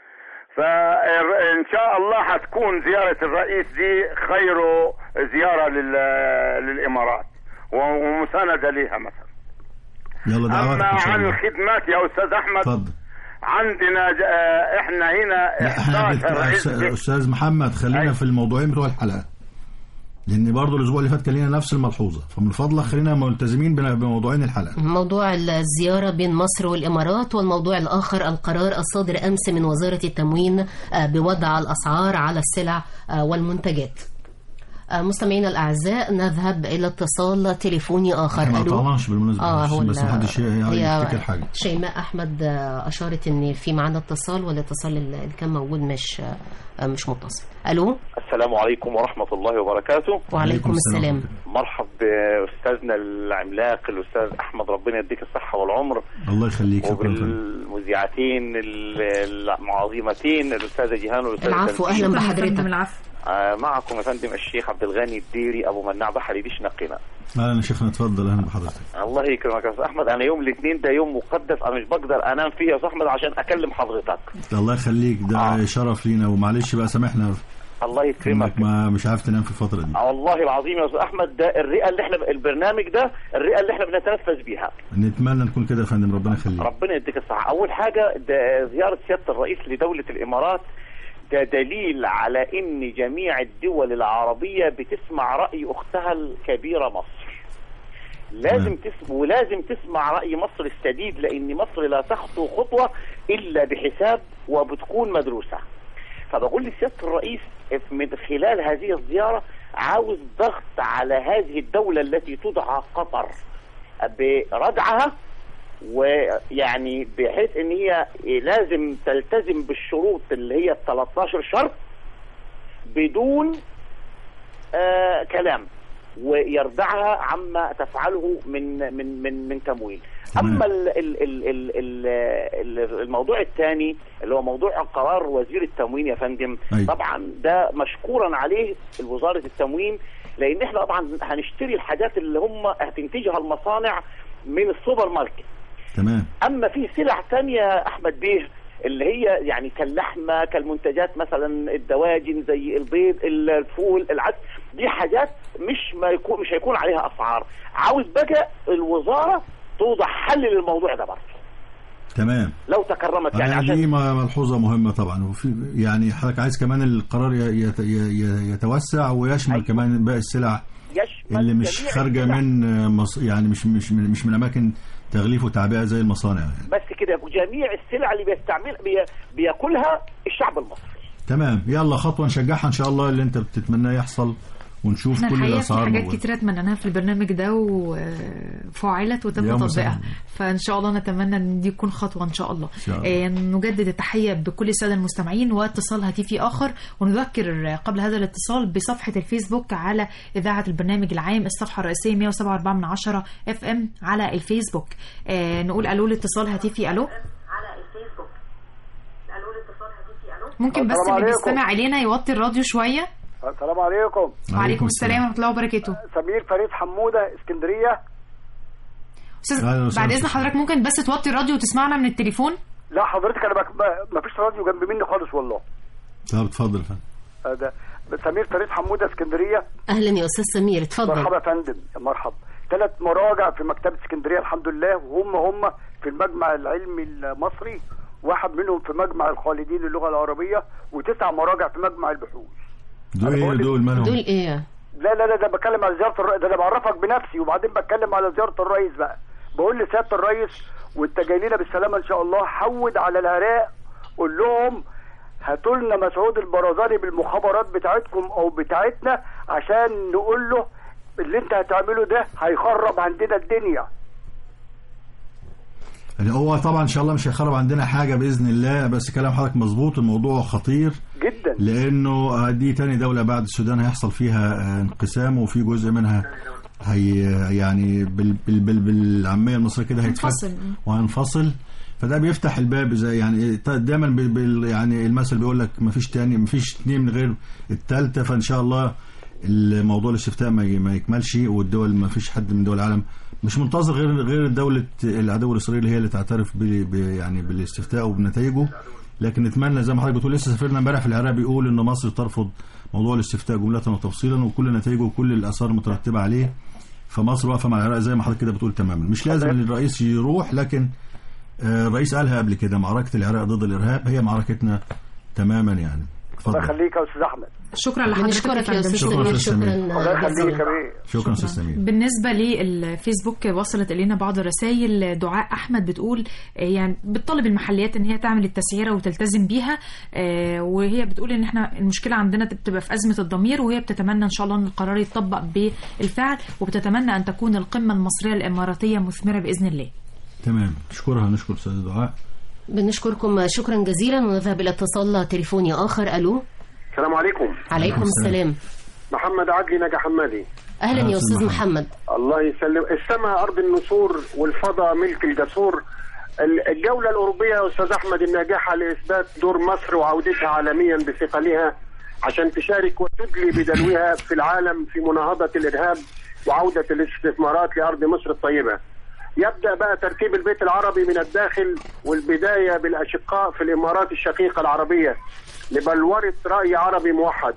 فان شاء الله هتكون زيارة الرئيس دي خير زيارة لل- للامارات ومساندة ليها مثلا يلا دعواتك اما ان شاء عن الله الخدمات يا استاذ احمد اتفضل عندنا ج- آه، احنا هنا لا احنا 11 بت- عزبة استاذ محمد خلينا في الموضوعين بتوع الحلقه لان برضو الاسبوع اللي فات كان لنا نفس الملحوظه فمن فضلك خلينا ملتزمين بنا- بموضوعين الحلقه موضوع الزيارة بين مصر والإمارات والموضوع الآخر القرار الصادر أمس من وزارة التموين آه، بوضع الأسعار على السلع آه، والمنتجات آه، مستمعينا الأعزاء نذهب إلى اتصال تليفوني آخر احنا ما ألو؟ قطعناش بالمناسبه آه عشان هو بس ال- ما حدش هي يفتكر حاجه شيماء أحمد آه، أشارت إن في معنا اتصال والاتصال اللي كان موجود مش آه، مش متصل ألو السلام عليكم ورحمة الله وبركاته وعليكم السلام مرحب بأستاذنا العملاق الأستاذ أحمد ربنا يديك الصحة والعمر الله يخليك شكرا فندم. وبالمذيعتين ال- العظيمتين الأستاذة جيهان والأستاذة العفو تنسيم. أهلا بحضرتك العفو آه، معكم يا فندم الشيخ عبد الغني الديري أبو مناع بحري ديش نقينا اهلا يا شيخنا اتفضل اهلا بحضرتك الله يكرمك يا أستاذ أحمد أنا يوم الاثنين ده يوم مقدس أنا مش بقدر أنام فيه يا أستاذ أحمد عشان أكلم حضرتك الله يخليك ده شرف لينا ومعلش بقى سامحنا الله يكرمك انك ما مش عارف تنام في الفتره دي آه، والله العظيم يا أستاذ أحمد ده الرئة اللي احنا البرنامج ده الرئة اللي احنا بنتنفس بيها نتمنى نكون كده يا فندم ربنا يخليك ربنا يديك الصحة أول حاجة ده زيارة سيادة الرئيس لدولة الإمارات ده دليل على إن جميع الدول العربية بتسمع رأي أختها الكبيرة مصر لازم تسمع ولازم تسمع رأي مصر السديد لأن مصر لا تخطو خطوة إلا بحساب وبتكون مدروسة فبقول لسيادة الرئيس من خلال هذه الزيارة عاوز ضغط على هذه الدولة التي تدعى قطر بردعها ويعني بحيث ان هي لازم تلتزم بالشروط اللي هي ال 13 شرط بدون آه كلام ويردعها عما تفعله من من من من تمويل اما ال ال ال ال ال ال الموضوع الثاني اللي هو موضوع قرار وزير التموين يا فندم أيوة. طبعا ده مشكورا عليه وزاره التموين لان احنا طبعا هنشتري الحاجات اللي هم هتنتجها المصانع من السوبر ماركت تمام اما في سلع تانية يا احمد بيه اللي هي يعني كاللحمه كالمنتجات مثلا الدواجن زي البيض الفول العدس دي حاجات مش ما يكون مش هيكون عليها اسعار عاوز بقى الوزاره توضع حل للموضوع ده برضه تمام لو تكرمت يعني يعني عشان دي م- ملحوظه مهمه طبعا وفي يعني حضرتك عايز كمان القرار ي- يت- ي- يتوسع ويشمل كمان باقي السلع يشمل اللي مش جميع خارجه السلع. من آه، مص... يعني مش مش من- مش من اماكن تغليف وتعبئه زي المصانع يعني. بس كده جميع السلع اللي بيستعمل بي بياكلها الشعب المصري تمام يلا خطوه نشجعها ان شاء الله اللي انت بتتمناه يحصل ونشوف احنا كل الحقيقه في الاسعار حاجات موجودة. كتيرة اتمناها في البرنامج ده وفعلت وتم يا تطبيقها مسهل. فان شاء الله نتمنى ان دي تكون خطوه ان شاء الله شاء الله. آه، نجدد التحيه بكل الساده المستمعين واتصال هاتفي اخر ونذكر قبل هذا الاتصال بصفحه الفيسبوك على اذاعه البرنامج العام الصفحه الرئيسيه 107.4 من 10 اف ام على الفيسبوك آه، نقول الو الاتصال هاتفي الو ممكن بس السلام اللي عليكم. بيستمع الينا يوطي الراديو شويه السلام عليكم وعليكم السلام ورحمه الله وبركاته سمير فريد حموده اسكندريه استاذ أهلا بعد وسهلا. اذن حضرتك ممكن بس توطي الراديو وتسمعنا من التليفون لا حضرتك انا بك... ما فيش راديو جنب مني خالص والله طب اتفضل يا فندم آه، ده سمير فريد حموده اسكندريه اهلا يا استاذ سمير اتفضل مرحبا يا فندم يا مرحبا ثلاث مراجع في مكتبه اسكندريه الحمد لله وهم هم في المجمع العلمي المصري واحد منهم في مجمع الخالدين للغه العربيه وتسع مراجع في مجمع البحوث دول ايه دول مالهم دول ايه لا لا لا ده بتكلم على زياره الرئيس ده انا بعرفك بنفسي وبعدين بتكلم على زياره الرئيس بقى بقول لسياده الرئيس وانت جاي لنا بالسلامه ان شاء الله حود على العراق قول لهم هاتوا لنا مسعود البرزاني بالمخابرات بتاعتكم او بتاعتنا عشان نقول له اللي انت هتعمله ده هيخرب عندنا الدنيا يعني هو طبعا ان شاء الله مش هيخرب عندنا حاجه باذن الله بس كلام حضرتك مظبوط الموضوع خطير جدا لانه دي تاني دوله بعد السودان هيحصل فيها آه، انقسام وفي جزء منها هي يعني بال بال بال بالعاميه المصريه كده هيتفك منفصل. وهينفصل فده بيفتح الباب زي يعني دايما بال- بال يعني المثل بيقول لك ما فيش تاني ما فيش اتنين من غير التالتة فان شاء الله الموضوع الاستفتاء ما ي- ما يكملش والدول ما فيش حد من دول العالم مش منتظر غير غير دوله العدو الاسرائيلي هي اللي تعترف ب- ب- يعني بالاستفتاء وبنتائجه لكن نتمنى زي ما حضرتك بتقول لسه سفيرنا امبارح في العراق بيقول ان مصر ترفض موضوع الاستفتاء جمله وتفصيلا وكل نتائجه وكل الاثار المترتبه عليه فمصر واقفه مع العراق زي ما حضرتك كده بتقول تماما مش لازم ان الرئيس يروح لكن آه، الرئيس قالها قبل كده معركه العراق ضد الارهاب هي معركتنا تماما يعني الله اتفضل يخليك يا استاذ احمد شكرا لحضرتك بنشكرك يا استاذ شكراً سمير أستاذ سمير. شكرا الله يخليك جزيلا يا بيه شكرا استاذ سمير بالنسبة للفيسبوك وصلت إلينا بعض الرسائل دعاء أحمد بتقول آه، يعني بتطلب المحليات إن هي تعمل التسعيرة وتلتزم بيها آه، وهي بتقول إن إحنا المشكلة عندنا بتبقى في أزمة الضمير وهي بتتمنى إن شاء الله إن القرار يتطبق بالفعل وبتتمنى أن تكون القمة المصرية الإماراتية مثمرة بإذن الله تمام نشكرها نشكر استاذ دعاء بنشكركم شكرا جزيلا ونذهب الى اتصال تليفوني اخر الو السلام عليكم عليكم السلام محمد عدلي نجا حمادي اهلا يا استاذ محمد الله يسلم السماء ارض النسور والفضاء ملك الجسور ال- الجولة الأوروبية يا أستاذ أحمد الناجحة لإثبات دور مصر وعودتها عالميا بثقلها عشان تشارك وتدلي بدلوها في العالم في مناهضة الإرهاب وعودة الاستثمارات لأرض مصر الطيبة يبدأ بقى ترتيب البيت العربي من الداخل والبداية بالأشقاء في الإمارات الشقيقة العربية لبلورة رأي عربي موحد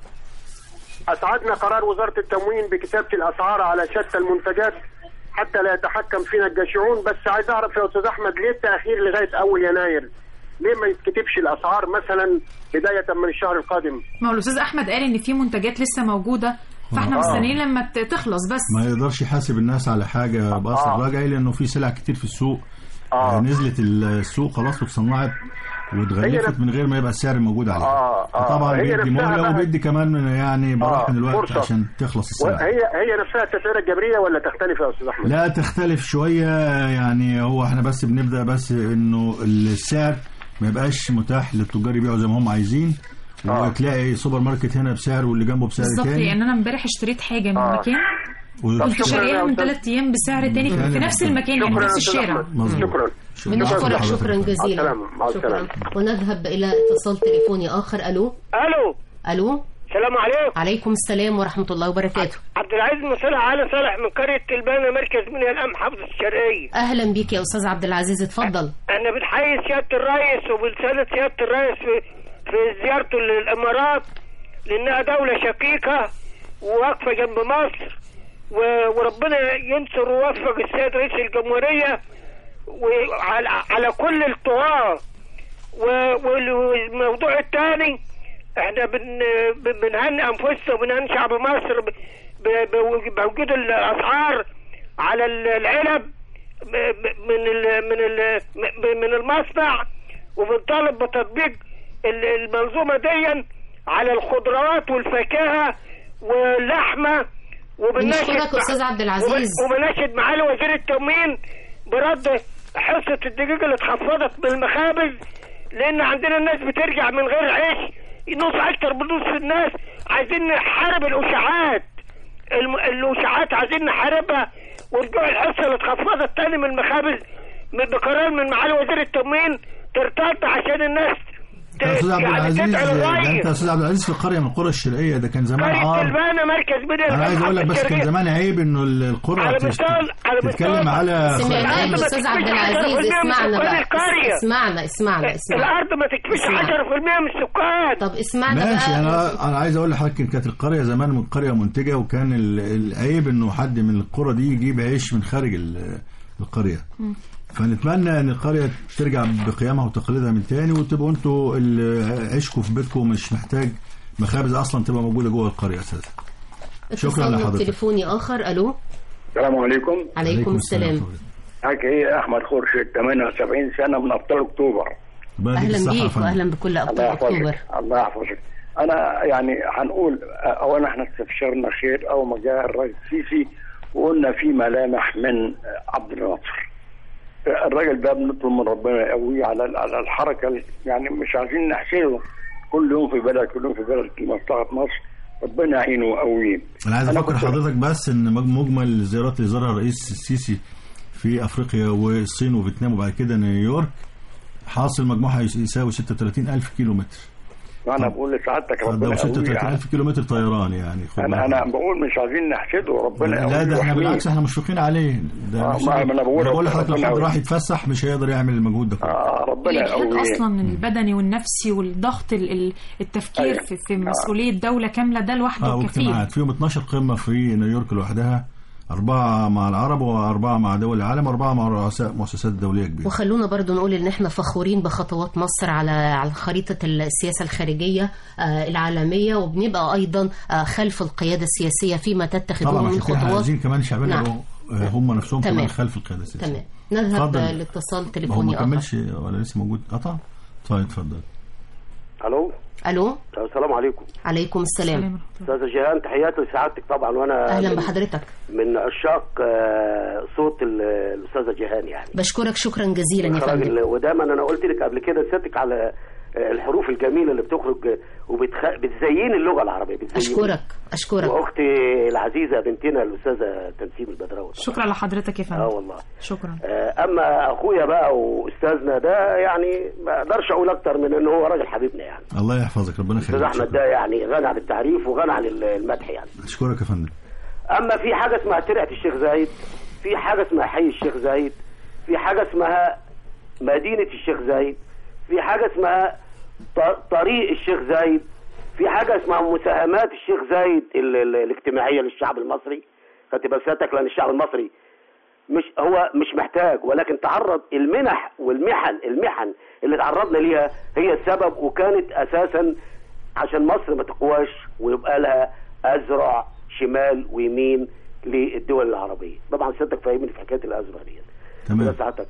أسعدنا قرار وزارة التموين بكتابة الأسعار على شتى المنتجات حتى لا يتحكم فينا الجشعون بس عايز أعرف يا أستاذ أحمد ليه التأخير لغاية أول يناير ليه ما يتكتبش الأسعار مثلا بداية من الشهر القادم ما هو الأستاذ أحمد قال إن في منتجات لسه موجودة فإحنا آه. مستنيين لما ت- تخلص بس ما يقدرش يحاسب الناس على حاجه باثر آه. راجعي لانه في سلع كتير في السوق آه. نزلت السوق خلاص واتصنعت واتغلفت من غير ما يبقى السعر موجود عليها آه آه طبعا هي بيدي نفسها مهله بقى- وبيدي كمان يعني براح آه، من الوقت فرصة. عشان تخلص السلع هي هي نفسها التسعيرة الجبرية ولا تختلف يا أستاذ أحمد؟ لا تختلف شويه يعني هو احنا بس بنبدا بس انه السعر ما يبقاش متاح للتجار يبيعوا زي ما هم عايزين وتلاقي سوبر ماركت هنا بسعر واللي جنبه بسعر بالظبط تاني لأن أنا امبارح اشتريت حاجة من آه. مكان و- كنت شاريها من ثلاث أيام بسعر تاني في- في نفس المكان يعني شكراً نفس يا أستاذ الشارع أحمد. مظبوط. شكرا بنشكرك شكرا مع جزيلا السلامة مع شكرا السلامة ونذهب الى اتصال تليفوني اخر الو الو الو السلام عليكم عليكم السلام ورحمه الله وبركاته عبد العزيز مصالح علي صالح من قريه تلبانه مركز منيا الام محافظه الشرقيه اهلا بيك يا استاذ عبد العزيز اتفضل انا بنحيي سياده الرئيس وبنساند سياده الرئيس في في زيارته للامارات لانها دوله شقيقه وواقفه جنب مصر و- وربنا ينصر ويوفق السيد رئيس الجمهورية وعلى على كل الطغاة و- وال- والموضوع الثاني احنا بن بن- بنهني انفسنا وبنهني شعب مصر ب- ب- ب- بوجود الاسعار على ال- العلب ب- ب- من ال من ال من المصنع وبنطالب بتطبيق ال- المنظومه دي على الخضروات والفاكهه واللحمه وبنناشد بنشكرك مع- أستاذ عبد العزيز. وب- وبناشد معالي وزير التموين برد حصه الدقيق اللي اتخفضت بالمخابز لان عندنا الناس بترجع من غير عيش نص اكتر من نص الناس عايزين نحارب الاشاعات الم... الاشاعات عايزين نحاربها ورجوع الحصه اللي اتخفضت تاني من المخابز من- بقرار من معالي وزير التموين ترتد عشان الناس ت... يا استاذ عبد يعني العزيز تدعي ده انت يا للريس استاذ عبد العزيز في قريه من القرى الشرقيه ده كان زمان قريه عار البانه مركز مدينه انا عايز اقول لك بس كان الشرقية. زمان عيب انه ال- القرى على تشت- مثال على تتكلم مثال على سمعناك استاذ عبد العزيز اسمعنا بقى القرية. اسمعنا اسمعنا اسمعنا الارض ما تكفيش اسمع. 10% من السكان طب اسمعنا ماشي بقى انا انا عايز اقول لحضرتك إن كانت القريه زمان من قريه منتجه وكان ال- العيب انه حد من القرى دي يجيب عيش من خارج ال- القريه فنتمنى ان القريه ترجع بقيمها وتقاليدها من تاني وتبقوا انتوا ال- عيشكم في بيتكم مش محتاج مخابز اصلا تبقى موجوده جوه القريه اساسا شكرا اتصال لحضرتك تليفوني اخر الو السلام عليكم عليكم السلام معاك ايه احمد خورشيد 78 سنه من ابطال اكتوبر اهلا بيك واهلا بكل ابطال الله اكتوبر يحفظك الله يحفظك انا يعني هنقول اولا احنا استبشرنا خير اول ما جاء الرئيس السيسي وقلنا في ملامح من عبد الناصر الراجل ده بنطلب من ربنا يقويه على على الحركه يعني مش عايزين نحسده كل يوم في بلد كل يوم في بلد لمصلحه مصر ربنا يعينه ويقويه انا عايز أنا افكر كنت- حضرتك بس ان مج- مجمل الزيارات اللي زارها الرئيس السيسي في افريقيا والصين وفيتنام وبعد كده نيويورك حاصل مجموعها يس- يساوي 36 الف كيلو متر وانا بقول لسعادتك ده ربنا 36 يقويه الف كيلو متر طيران يعني خد انا بالك. انا بقول مش عايزين نحسده ربنا لا يقويه ده احنا ويحميه. بالعكس احنا مشفقين عليه ده آه، مش- ما- ما أنا بقول بقول ربنا- لحضرتك لو ربنا حد يقويه. راح يتفسح مش هيقدر يعمل المجهود ده كله ربنا الإجهاد يقويه أصلا البدني والنفسي والضغط ال- ال- التفكير أيوة. في, في مسؤولية دولة كاملة ده لوحده اه كفيل واجتماعات فيهم 12 قمه في نيويورك لوحدها أربعة مع العرب وأربعة مع دول العالم وأربعة مع رؤساء مؤسسات دولية كبيرة وخلونا برضو نقول ان احنا فخورين بخطوات مصر على على خريطه السياسه الخارجيه آه، العالميه وبنبقى ايضا آه، خلف القياده السياسيه فيما تتخذه طبعا من عشان كده احنا خطوات عايزين كمان شعبنا نعم. يبقوا، آه، هم نفسهم تمام. كمان خلف القيادة السياسية تمام نذهب اتفضل. آه، لاتصال هو ما تليفوني اخر كملش ولا لسه موجود قطع طيب اتفضل الو الو السلام عليكم عليكم السلام استاذه جيهان تحياتي لسعادتك طبعا وانا اهلا من- بحضرتك من عشاق آه، صوت ال- الاستاذه جيهان يعني بشكرك شكرا جزيلا يا إخراج فندم ال- ودايما انا قلت لك قبل كده سيادتك على آه، الحروف الجميله اللي بتخرج وبتزين اللغه العربيه بتزين اشكرك اشكرك واختي العزيزه بنتنا الاستاذه تنسيم البدراوي شكرا لحضرتك يا فندم اه والله شكرا آه، اما اخويا بقى واستاذنا ده يعني ما اقدرش اقول اكتر من ان هو راجل حبيبنا يعني الله يحفظك ربنا استاذ يخليك احمد ده يعني غني عن التعريف وغني عن المدح يعني اشكرك يا فندم اما في حاجه اسمها ترعه الشيخ زايد في حاجه اسمها حي الشيخ زايد في حاجه اسمها مدينه الشيخ زايد في حاجه اسمها ط- طريق الشيخ زايد في حاجه اسمها مساهمات الشيخ زايد ال- ال- الاجتماعيه للشعب المصري خدت بال سيادتك لان الشعب المصري مش هو مش محتاج ولكن تعرض المنح والمحن المحن اللي تعرضنا ليها هي السبب وكانت اساسا عشان مصر ما تقواش ويبقى لها ازرع شمال ويمين للدول العربيه طبعا سيادتك فاهمني في حكايه الازرع دي تمام ساعتك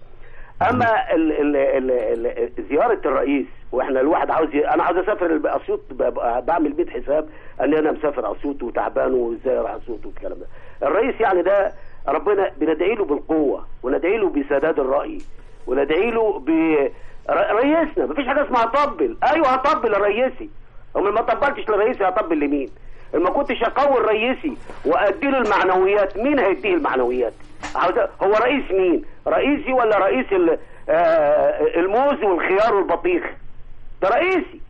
اما ال ال ال ال زياره الرئيس واحنا الواحد عاوز ي... انا عاوز اسافر اسيوط ب- بعمل بيت حساب ان انا مسافر اسيوط وتعبان وازاي اروح اسيوط والكلام ده الرئيس يعني ده ربنا بندعي له بالقوه وندعي له بسداد الراي وندعي له ب ر- رئيسنا مفيش حاجه اسمها طبل ايوه هطبل لرئيسي امال ما طبلتش لرئيسي هطبل لمين ما كنتش اقوي رئيسي وادي له المعنويات مين هيديه المعنويات عاوز هو رئيس مين رئيسي ولا رئيس ال- آه، الموز والخيار والبطيخ ده رئيسي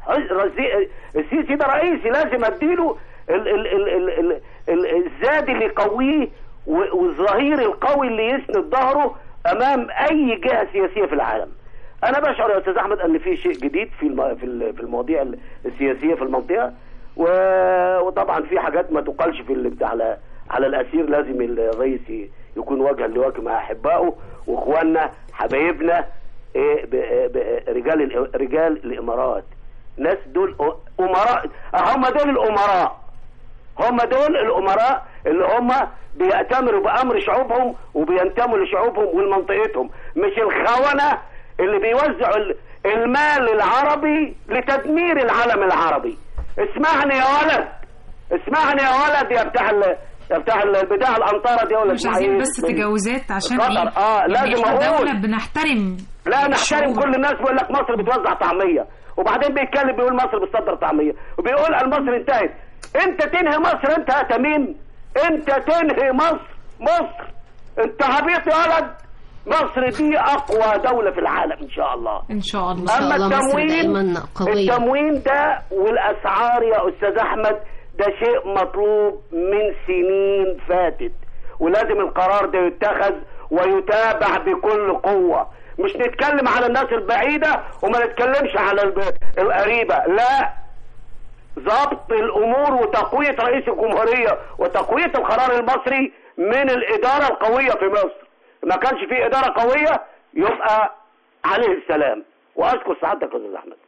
رئيسي- السيسي ده رئيسي لازم اديله ال ال ال ال ال ال الزاد اللي يقويه و- والظهير القوي اللي يسند ظهره امام اي جهه سياسيه في العالم انا بشعر يا استاذ احمد ان في شيء جديد في الم... في ال- في المواضيع ال- السياسيه في المنطقه و... وطبعا في حاجات ما تقالش في ال- على على الاسير لازم الرئيس ي- يكون وجها لوجه مع احبائه واخواننا حبايبنا إيه ب- ب- رجال ال- رجال الامارات ناس دول أ- امراء هم دول الامراء هم دول الامراء اللي هم بيأتمروا بامر شعوبهم وبينتموا لشعوبهم ولمنطقتهم مش الخونه اللي بيوزعوا ال- المال العربي لتدمير العالم العربي اسمعني يا ولد اسمعني يا ولد يا بتاع ال... يا بتاع ال- بتاع الانطره دي ولا مش اسمها عايزين إيه؟ بس تجاوزات عشان خطر. ايه اه يعني لازم احنا اقول دولة بنحترم لا نحترم الشعوب. كل الناس بيقول لك مصر بتوزع طعميه وبعدين بيتكلم بيقول مصر بتصدر طعميه وبيقول مصر انتهت انت تنهي مصر انت يا تميم انت تنهي مصر مصر انت عبيط يا ولد مصر دي اقوى دوله في العالم ان شاء الله ان شاء الله اما التموين التموين ده والاسعار يا استاذ احمد ده شيء مطلوب من سنين فاتت ولازم القرار ده يتخذ ويتابع بكل قوة مش نتكلم على الناس البعيدة وما نتكلمش على الب- القريبة لا ضبط الامور وتقوية رئيس الجمهورية وتقوية القرار المصري من الادارة القوية في مصر ما كانش في ادارة قوية يبقى عليه السلام واشكر سعادتك يا استاذ احمد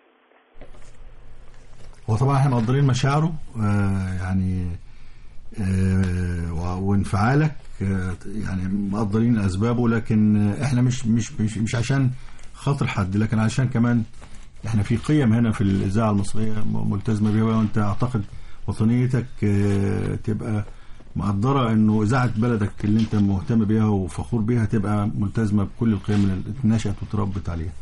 هو طبعا احنا مقدرين مشاعره آه يعني آه و- وانفعالك آه يعني مقدرين اسبابه لكن آه، احنا مش مش مش, مش عشان خاطر حد لكن عشان كمان احنا في قيم هنا في الاذاعه المصريه م- ملتزمه بيها وانت اعتقد وطنيتك آه تبقى مقدره انه اذاعه بلدك اللي انت مهتم بيها وفخور بيها تبقى ملتزمه بكل القيم اللي اتنشأت وتربت عليها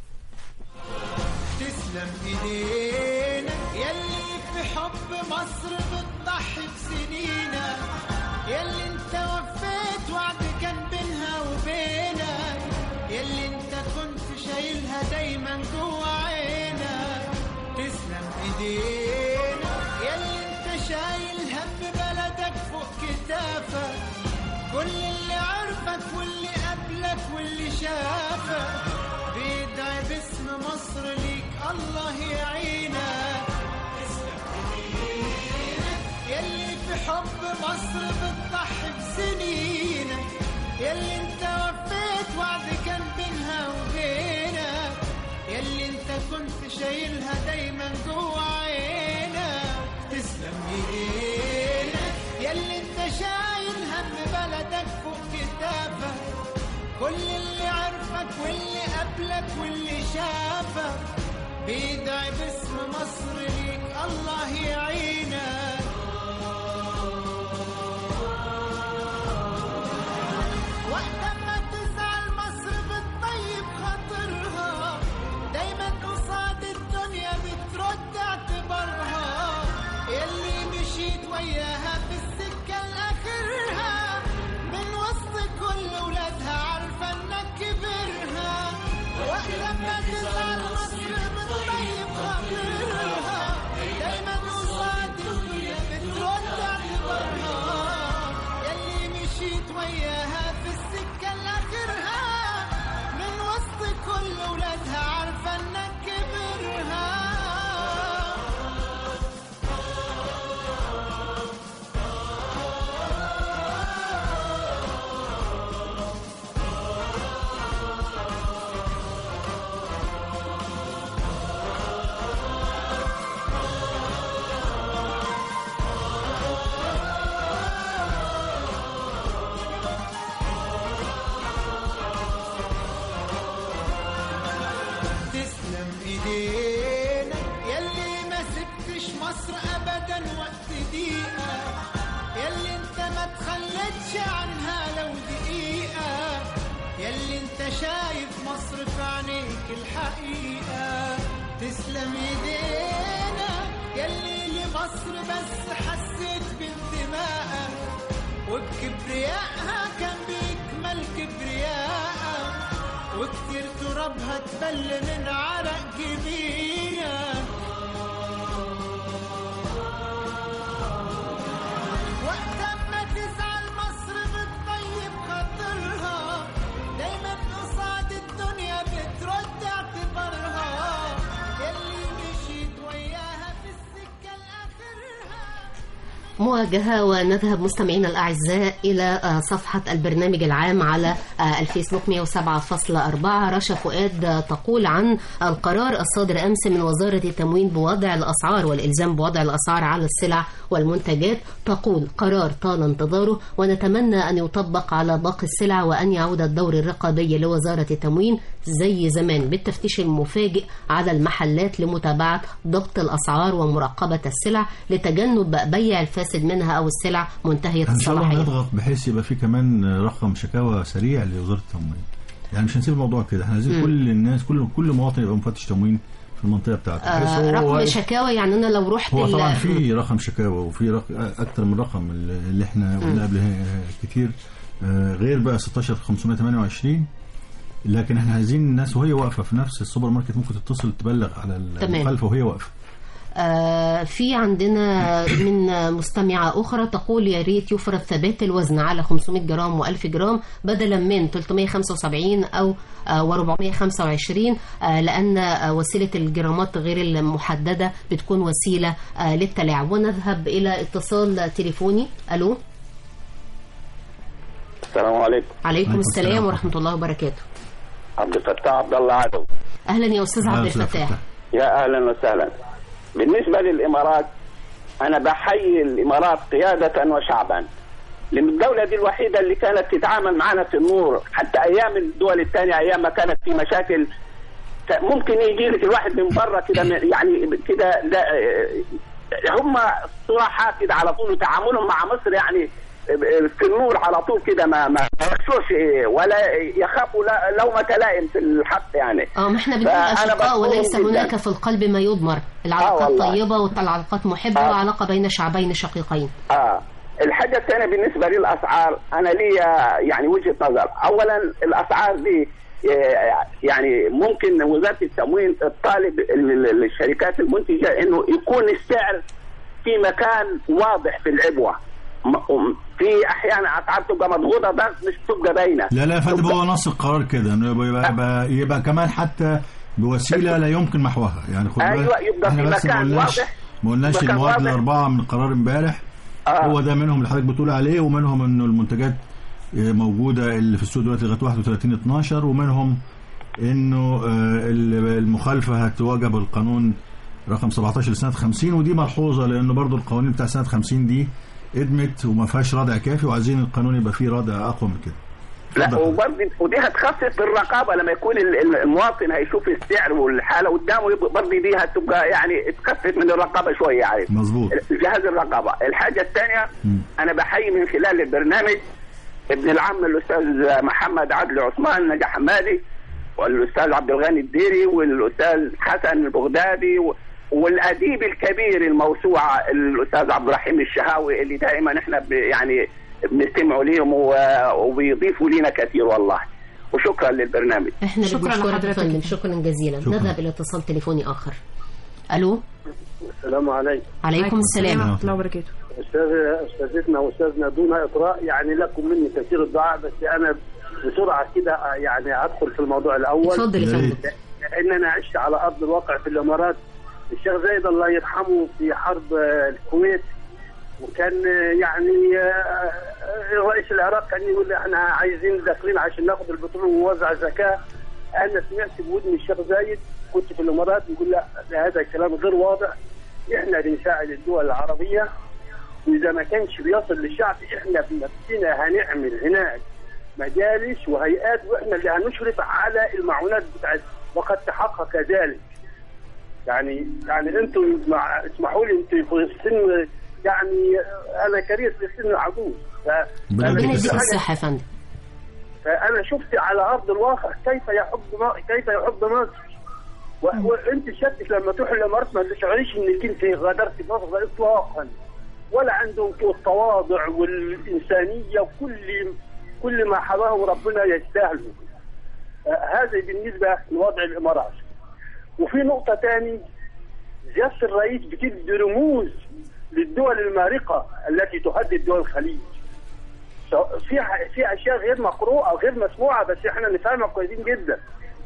تسلم ايدينا يلي في حب مصر بتضحي بسنينا يلي انت وفيت وعد كان بينها وبينك يلي انت كنت شايلها دايما جوا عينك تسلم ايدينا يلي انت شايل هم بلدك فوق كتافك كل اللي عرفك واللي قبلك واللي شافك بيدعي باسم مصر ليك الله يعينك يلي في حب مصر بتضحي بسنينك يلي انت وفيت وعد كان بينها وبينك يلي انت كنت شايلها دايما جوا عينك تسلم ايدينك يلي انت شايل هم بلدك فوق كتافك كل اللي عرفك واللي قبلك واللي شافك بيدعي باسم مصر ليك الله يعينك وقت ما تزعل مصر بتطيب خاطرها دايما قصاد الدنيا بترد اعتبارها يلي مشيت وياها في السكة لآخرها من وسط كل ولادها عارفة انك كبرها وقت ما تزعل مصر بتطيب خاطرها دايما قصاد الدنيا بترد اعتبارها يلي مشيت وياها في السكة لآخرها من وسط كل ولادها عارفة انك كبرها تسلم ايدينا يلي ما سبتش مصر ابدا وقت دقيقة يلي انت ما تخلتش عنها لو دقيقة يلي انت شايف مصر في عينيك الحقيقة تسلم ايدينا يلي لمصر بس حسيت بانتمائك وبكبريائها كان بيكمل كبريائك وكتير ترابها تبل من عرق جبينك وقت ما تزعل مصر بتطيب خاطرها دايما قصاد الدنيا بترد اعتبارها يلي مشيت وياها في السكة لآخرها مواجهة ونذهب مستمعينا الأعزاء إلى آه، صفحة البرنامج العام على آه، الفيسبوك 107.4 رشا فؤاد آه، تقول عن القرار الصادر أمس من وزارة التموين بوضع الأسعار والإلزام بوضع الأسعار على السلع والمنتجات تقول قرار طال انتظاره ونتمنى أن يطبق على باقي السلع وأن يعود الدور الرقابي لوزارة التموين زي زمان بالتفتيش المفاجئ على المحلات لمتابعة ضبط الأسعار ومراقبة السلع لتجنب بيع الفاسد منها أو السلع منتهية ان شاء الله الصلاحية نضغط بحيث يبقى في كمان رقم شكاوى سريع لوزاره التموين يعني مش هنسيب الموضوع كده احنا عايزين مم. كل الناس كل كل مواطن يبقى مفتش تموين في المنطقه بتاعته بحيث آه هو رقم واقف- شكاوى يعني أنا لو رحت هو ال- طبعا في رقم شكاوى وفي رق... اكتر من رقم اللي احنا قلنا قبل هي- كتير آه، غير بقى 16 528 لكن احنا عايزين الناس وهي واقفه في نفس السوبر ماركت ممكن تتصل تبلغ على تمام. المخالفه وهي واقفه آه، في عندنا من مستمعة أخرى تقول يا ريت يفرض ثبات الوزن على 500 جرام و1000 جرام بدلا من 375 أو آه، و425 آه، لأن آه، وسيلة الجرامات غير المحددة بتكون وسيلة آه، للتلاعب ونذهب إلى اتصال تليفوني ألو السلام عليكم عليكم السلام ورحمة الله وبركاته عبد الفتاح عبد الله عدو أهلا يا أستاذ عبد الفتاح يا اهلا وسهلا بالنسبه للامارات انا بحيي الامارات قياده وشعبا لان الدوله دي الوحيده اللي كانت تتعامل معنا في النور حتى ايام الدول الثانيه ايام ما كانت في مشاكل ك- ممكن يجي لك الواحد من بره كده من- يعني كده ده هم صراحه كده على طول وتعاملهم مع مصر يعني في النور على طول كده ما ما ما يخشوش ولا يخافوا لا- لومة لائم في الحق يعني اه ما احنا بنقول فأنا أشقاء بشكرهم وليس جداً. هناك في القلب ما يضمر العلاقات والله. طيبة والعلاقات محبة آه. وعلاقة بين شعبين شقيقين اه الحاجة الثانية بالنسبة للأسعار أنا لي يعني وجهة نظر أولا الأسعار دي آه، يعني ممكن وزارة التموين تطالب ال- ال- الشركات المنتجة إنه يكون السعر في مكان واضح في العبوة م- في أحيانا أسعار تبقى مضغوطة بس مش تبقى باينة لا لا يا فندم هو نص القرار كده انه يبقى, يبقى, يبقى, يبقى كمان حتى بوسيله لا يمكن محوها يعني خد أيوة، بالك يبقى احنا في بس ما مكان قلناش واضح. ما قلناش مكان المواد واضح. الاربعه من قرار امبارح هو ده منهم اللي حضرتك بتقول عليه ومنهم انه المنتجات آه، موجوده اللي في السوق دلوقتي لغايه 31 12 ومنهم انه آه، ال- المخالفه هتواجه بالقانون رقم 17 لسنه 50 ودي ملحوظه لانه برضو القوانين بتاع سنه 50 دي ادمت وما فيهاش ردع كافي وعايزين القانون يبقى فيه ردع اقوى من كده لا وبرضه ودي هتخفف بالرقابه لما يكون ال- ال- المواطن هيشوف السعر والحاله قدامه يبقى برضه دي هتبقى يعني تخفف من الرقابه شويه يعني مظبوط جهاز الرقابه الحاجه الثانيه انا بحيي من خلال البرنامج ابن العم الاستاذ محمد عدل عثمان نجا حمادي والاستاذ عبد الغني الديري والاستاذ حسن البغدادي و- والاديب الكبير الموسوعه الاستاذ عبد الرحيم الشهاوي اللي دائما احنا ب- يعني بنستمعوا ليهم و- وبيضيفوا لنا كثير والله وشكرا للبرنامج احنا شكراً بنشكرك يا لحضرتك. فندم شكرا جزيلا شكراً. نذهب الى اتصال تليفوني اخر الو السلام عليكم عليكم السلام ورحمة الله وبركاته استاذ استاذتنا واستاذنا دون اطراء يعني لكم مني كثير الدعاء بس انا بسرعه كده يعني ادخل في الموضوع الاول اتفضل يا فندم. لان انا عشت على ارض الواقع في الامارات الشيخ زايد الله يرحمه في حرب آه، الكويت وكان آه، يعني آه، آه، رئيس العراق كان يقول احنا عايزين داخلين عشان ناخد البترول ونوزع زكاه انا سمعت بودني الشيخ زايد كنت في الامارات يقول لا لا، هذا الكلام غير واضح احنا بنساعد الدول العربيه واذا ما كانش بيصل للشعب احنا بنفسنا هنعمل هناك مجالس وهيئات واحنا اللي هنشرف على المعونات بتاعت وقد تحقق ذلك يعني يعني انتم مع اسمحوا لي انتم في السن يعني انا كريس في السن العجوز ف- ربنا فأنا يديك شفت حاجة- الصحة يا فندم فانا شفت على ارض الواقع كيف يحب ما- كيف يحب مصر و- وانت شكلك لما تروح الامارات ما تشعريش انك انت غادرت مصر اطلاقا ولا عندهم التواضع والانسانيه وكل كل ما حواه ربنا يستاهله آه، هذا بالنسبه لوضع الامارات وفي نقطه ثاني سياسه الرئيس بتدي رموز للدول المارقه التي تهدد دول الخليج سواء- في ح- في اشياء غير مقروءه غير مسموعه بس احنا نفهمها كويسين جدا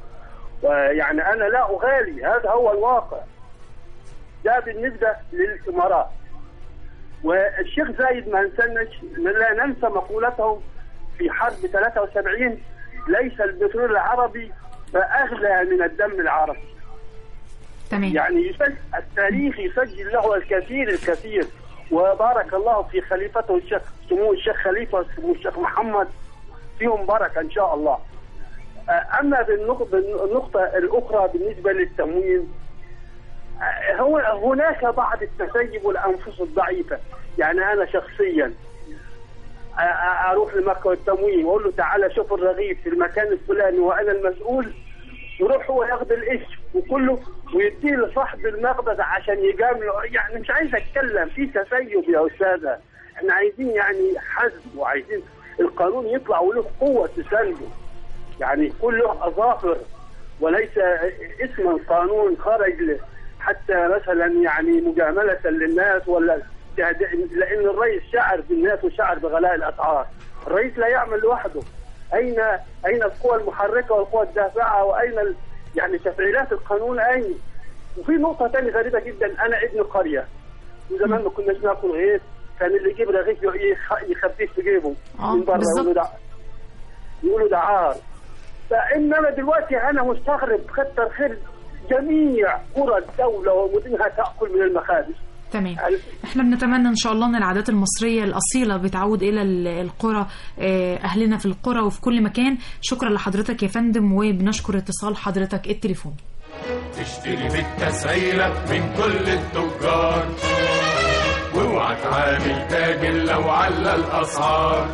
ويعني انا لا اغالي هذا هو الواقع ده بالنسبه للامارات والشيخ زايد ما ننساش لا ننسى مقولته في حرب 73 ليس البترول العربي فأغلى من الدم العربي تمام يعني يسجل التاريخ يسجل له الكثير الكثير وبارك الله في خليفته الشيخ سمو الشيخ خليفه سمو الشيخ محمد فيهم بركه ان شاء الله. آه، اما بالنق- بالنقطه الاخرى بالنسبه للتموين آه، هو هناك بعض التسيب والانفس الضعيفه يعني انا شخصيا آه، آه، اروح لمكه التموين واقول له تعالى شوف الرغيف في المكان الفلاني وانا المسؤول يروح هو ياخد الاسم وكله ويديه لصاحب المخبز عشان يجامله يعني مش عايز اتكلم في تسيب يا استاذه احنا عايزين يعني حزم وعايزين القانون يطلع وله قوه تسنده يعني كله اظافر وليس اسما قانون خرج ل- حتى مثلا يعني مجامله للناس ولا تهدئ- لان الرئيس شعر بالناس وشعر بغلاء الاسعار الرئيس لا يعمل لوحده اين اين القوى المحركه والقوى الدافعه واين ال... يعني تفعيلات القانون اين وفي نقطه ثانيه غريبه جدا انا ابن قريه وزمان ما كناش ناكل غيث كان اللي يجيب رغيف يخ- يخبيه في جيبه آه، من بره بالظبط. يقولوا ده يقولوا ده عار فانما دلوقتي انا مستغرب كتر خير جميع قرى الدوله ومدنها تاكل من المخابز تمام احنا بنتمنى ان شاء الله ان العادات المصريه الاصيله بتعود الى ال- القرى آه، اهلنا في القرى وفي كل مكان شكرا لحضرتك يا فندم وبنشكر اتصال حضرتك التليفون تشتري بالتسعيرة من كل التجار واوعى تعامل تاجر لو على الأسعار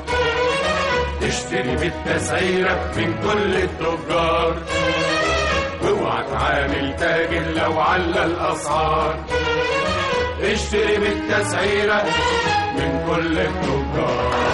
تشتري بالتسعيرة من كل التجار واوعى تعامل تاجر لو على الأسعار اشتري بالتسعيرة من كل التجار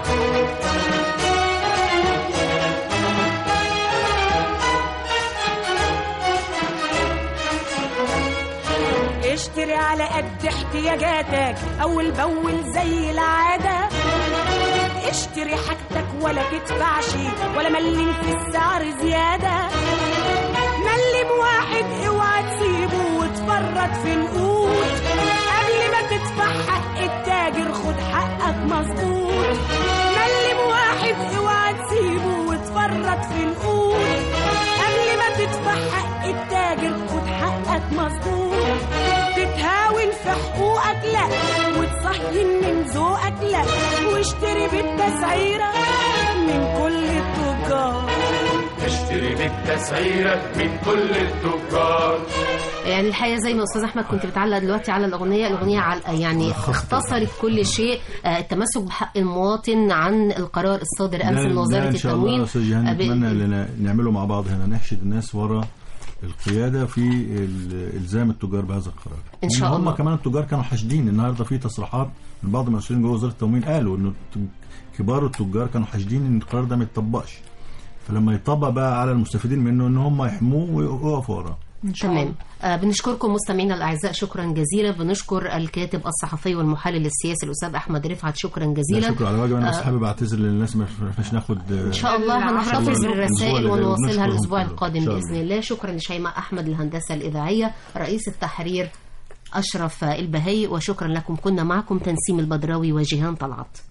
اشتري على قد احتياجاتك اول باول زي العاده اشتري حاجتك ولا تدفعش ولا ملم في السعر زياده ملم واحد اوعى تسيبه وتفرط في القوت قبل ما تدفع حق التاجر خد حقك مظبوط ملم واحد اوعى تسيبه وتفرط في القوت قبل ما تدفع حق التاجر خد حقك مظبوط تتهاون في حقوقك لا وتصهين من ذوقك لا واشتري بالتسعيرة من كل التجار اشتري بالتسعيرة من كل التجار يعني الحقيقه زي ما استاذ احمد كنت بتعلق دلوقتي على الاغنيه الاغنيه على يعني اختصرت كل شيء آه، التمسك بحق المواطن عن القرار الصادر امس ده- من ده وزاره ان شاء الله التموين يا استاذ جيهان آه، ب- نتمنى اننا نعمله مع بعض هنا نحشد الناس ورا القياده في ال- الزام التجار بهذا القرار إن شاء لأن الله. هم كمان التجار كانوا حاشدين النهارده في تصريحات من بعض المسؤولين جوه وزاره التموين قالوا انه الت- كبار التجار كانوا حاشدين ان القرار ده ما يتطبقش فلما يطبق بقى على المستفيدين منه ان هم يحموه ويقفوا وراه تمام آه بنشكركم مستمعينا الاعزاء شكرا جزيلا بنشكر الكاتب الصحفي والمحلل السياسي الاستاذ احمد رفعت شكرا لا جزيلا شكرا على واجب انا بس آه، حابب اعتذر للناس ما عرفناش ناخد ان شاء الله هنحتفظ بالرسائل ونواصلها الاسبوع القادم باذن الله الله شكرا لشيماء احمد الهندسه الاذاعيه رئيس التحرير اشرف البهي وشكرا لكم كنا معكم تنسيم البدراوي وجيهان طلعت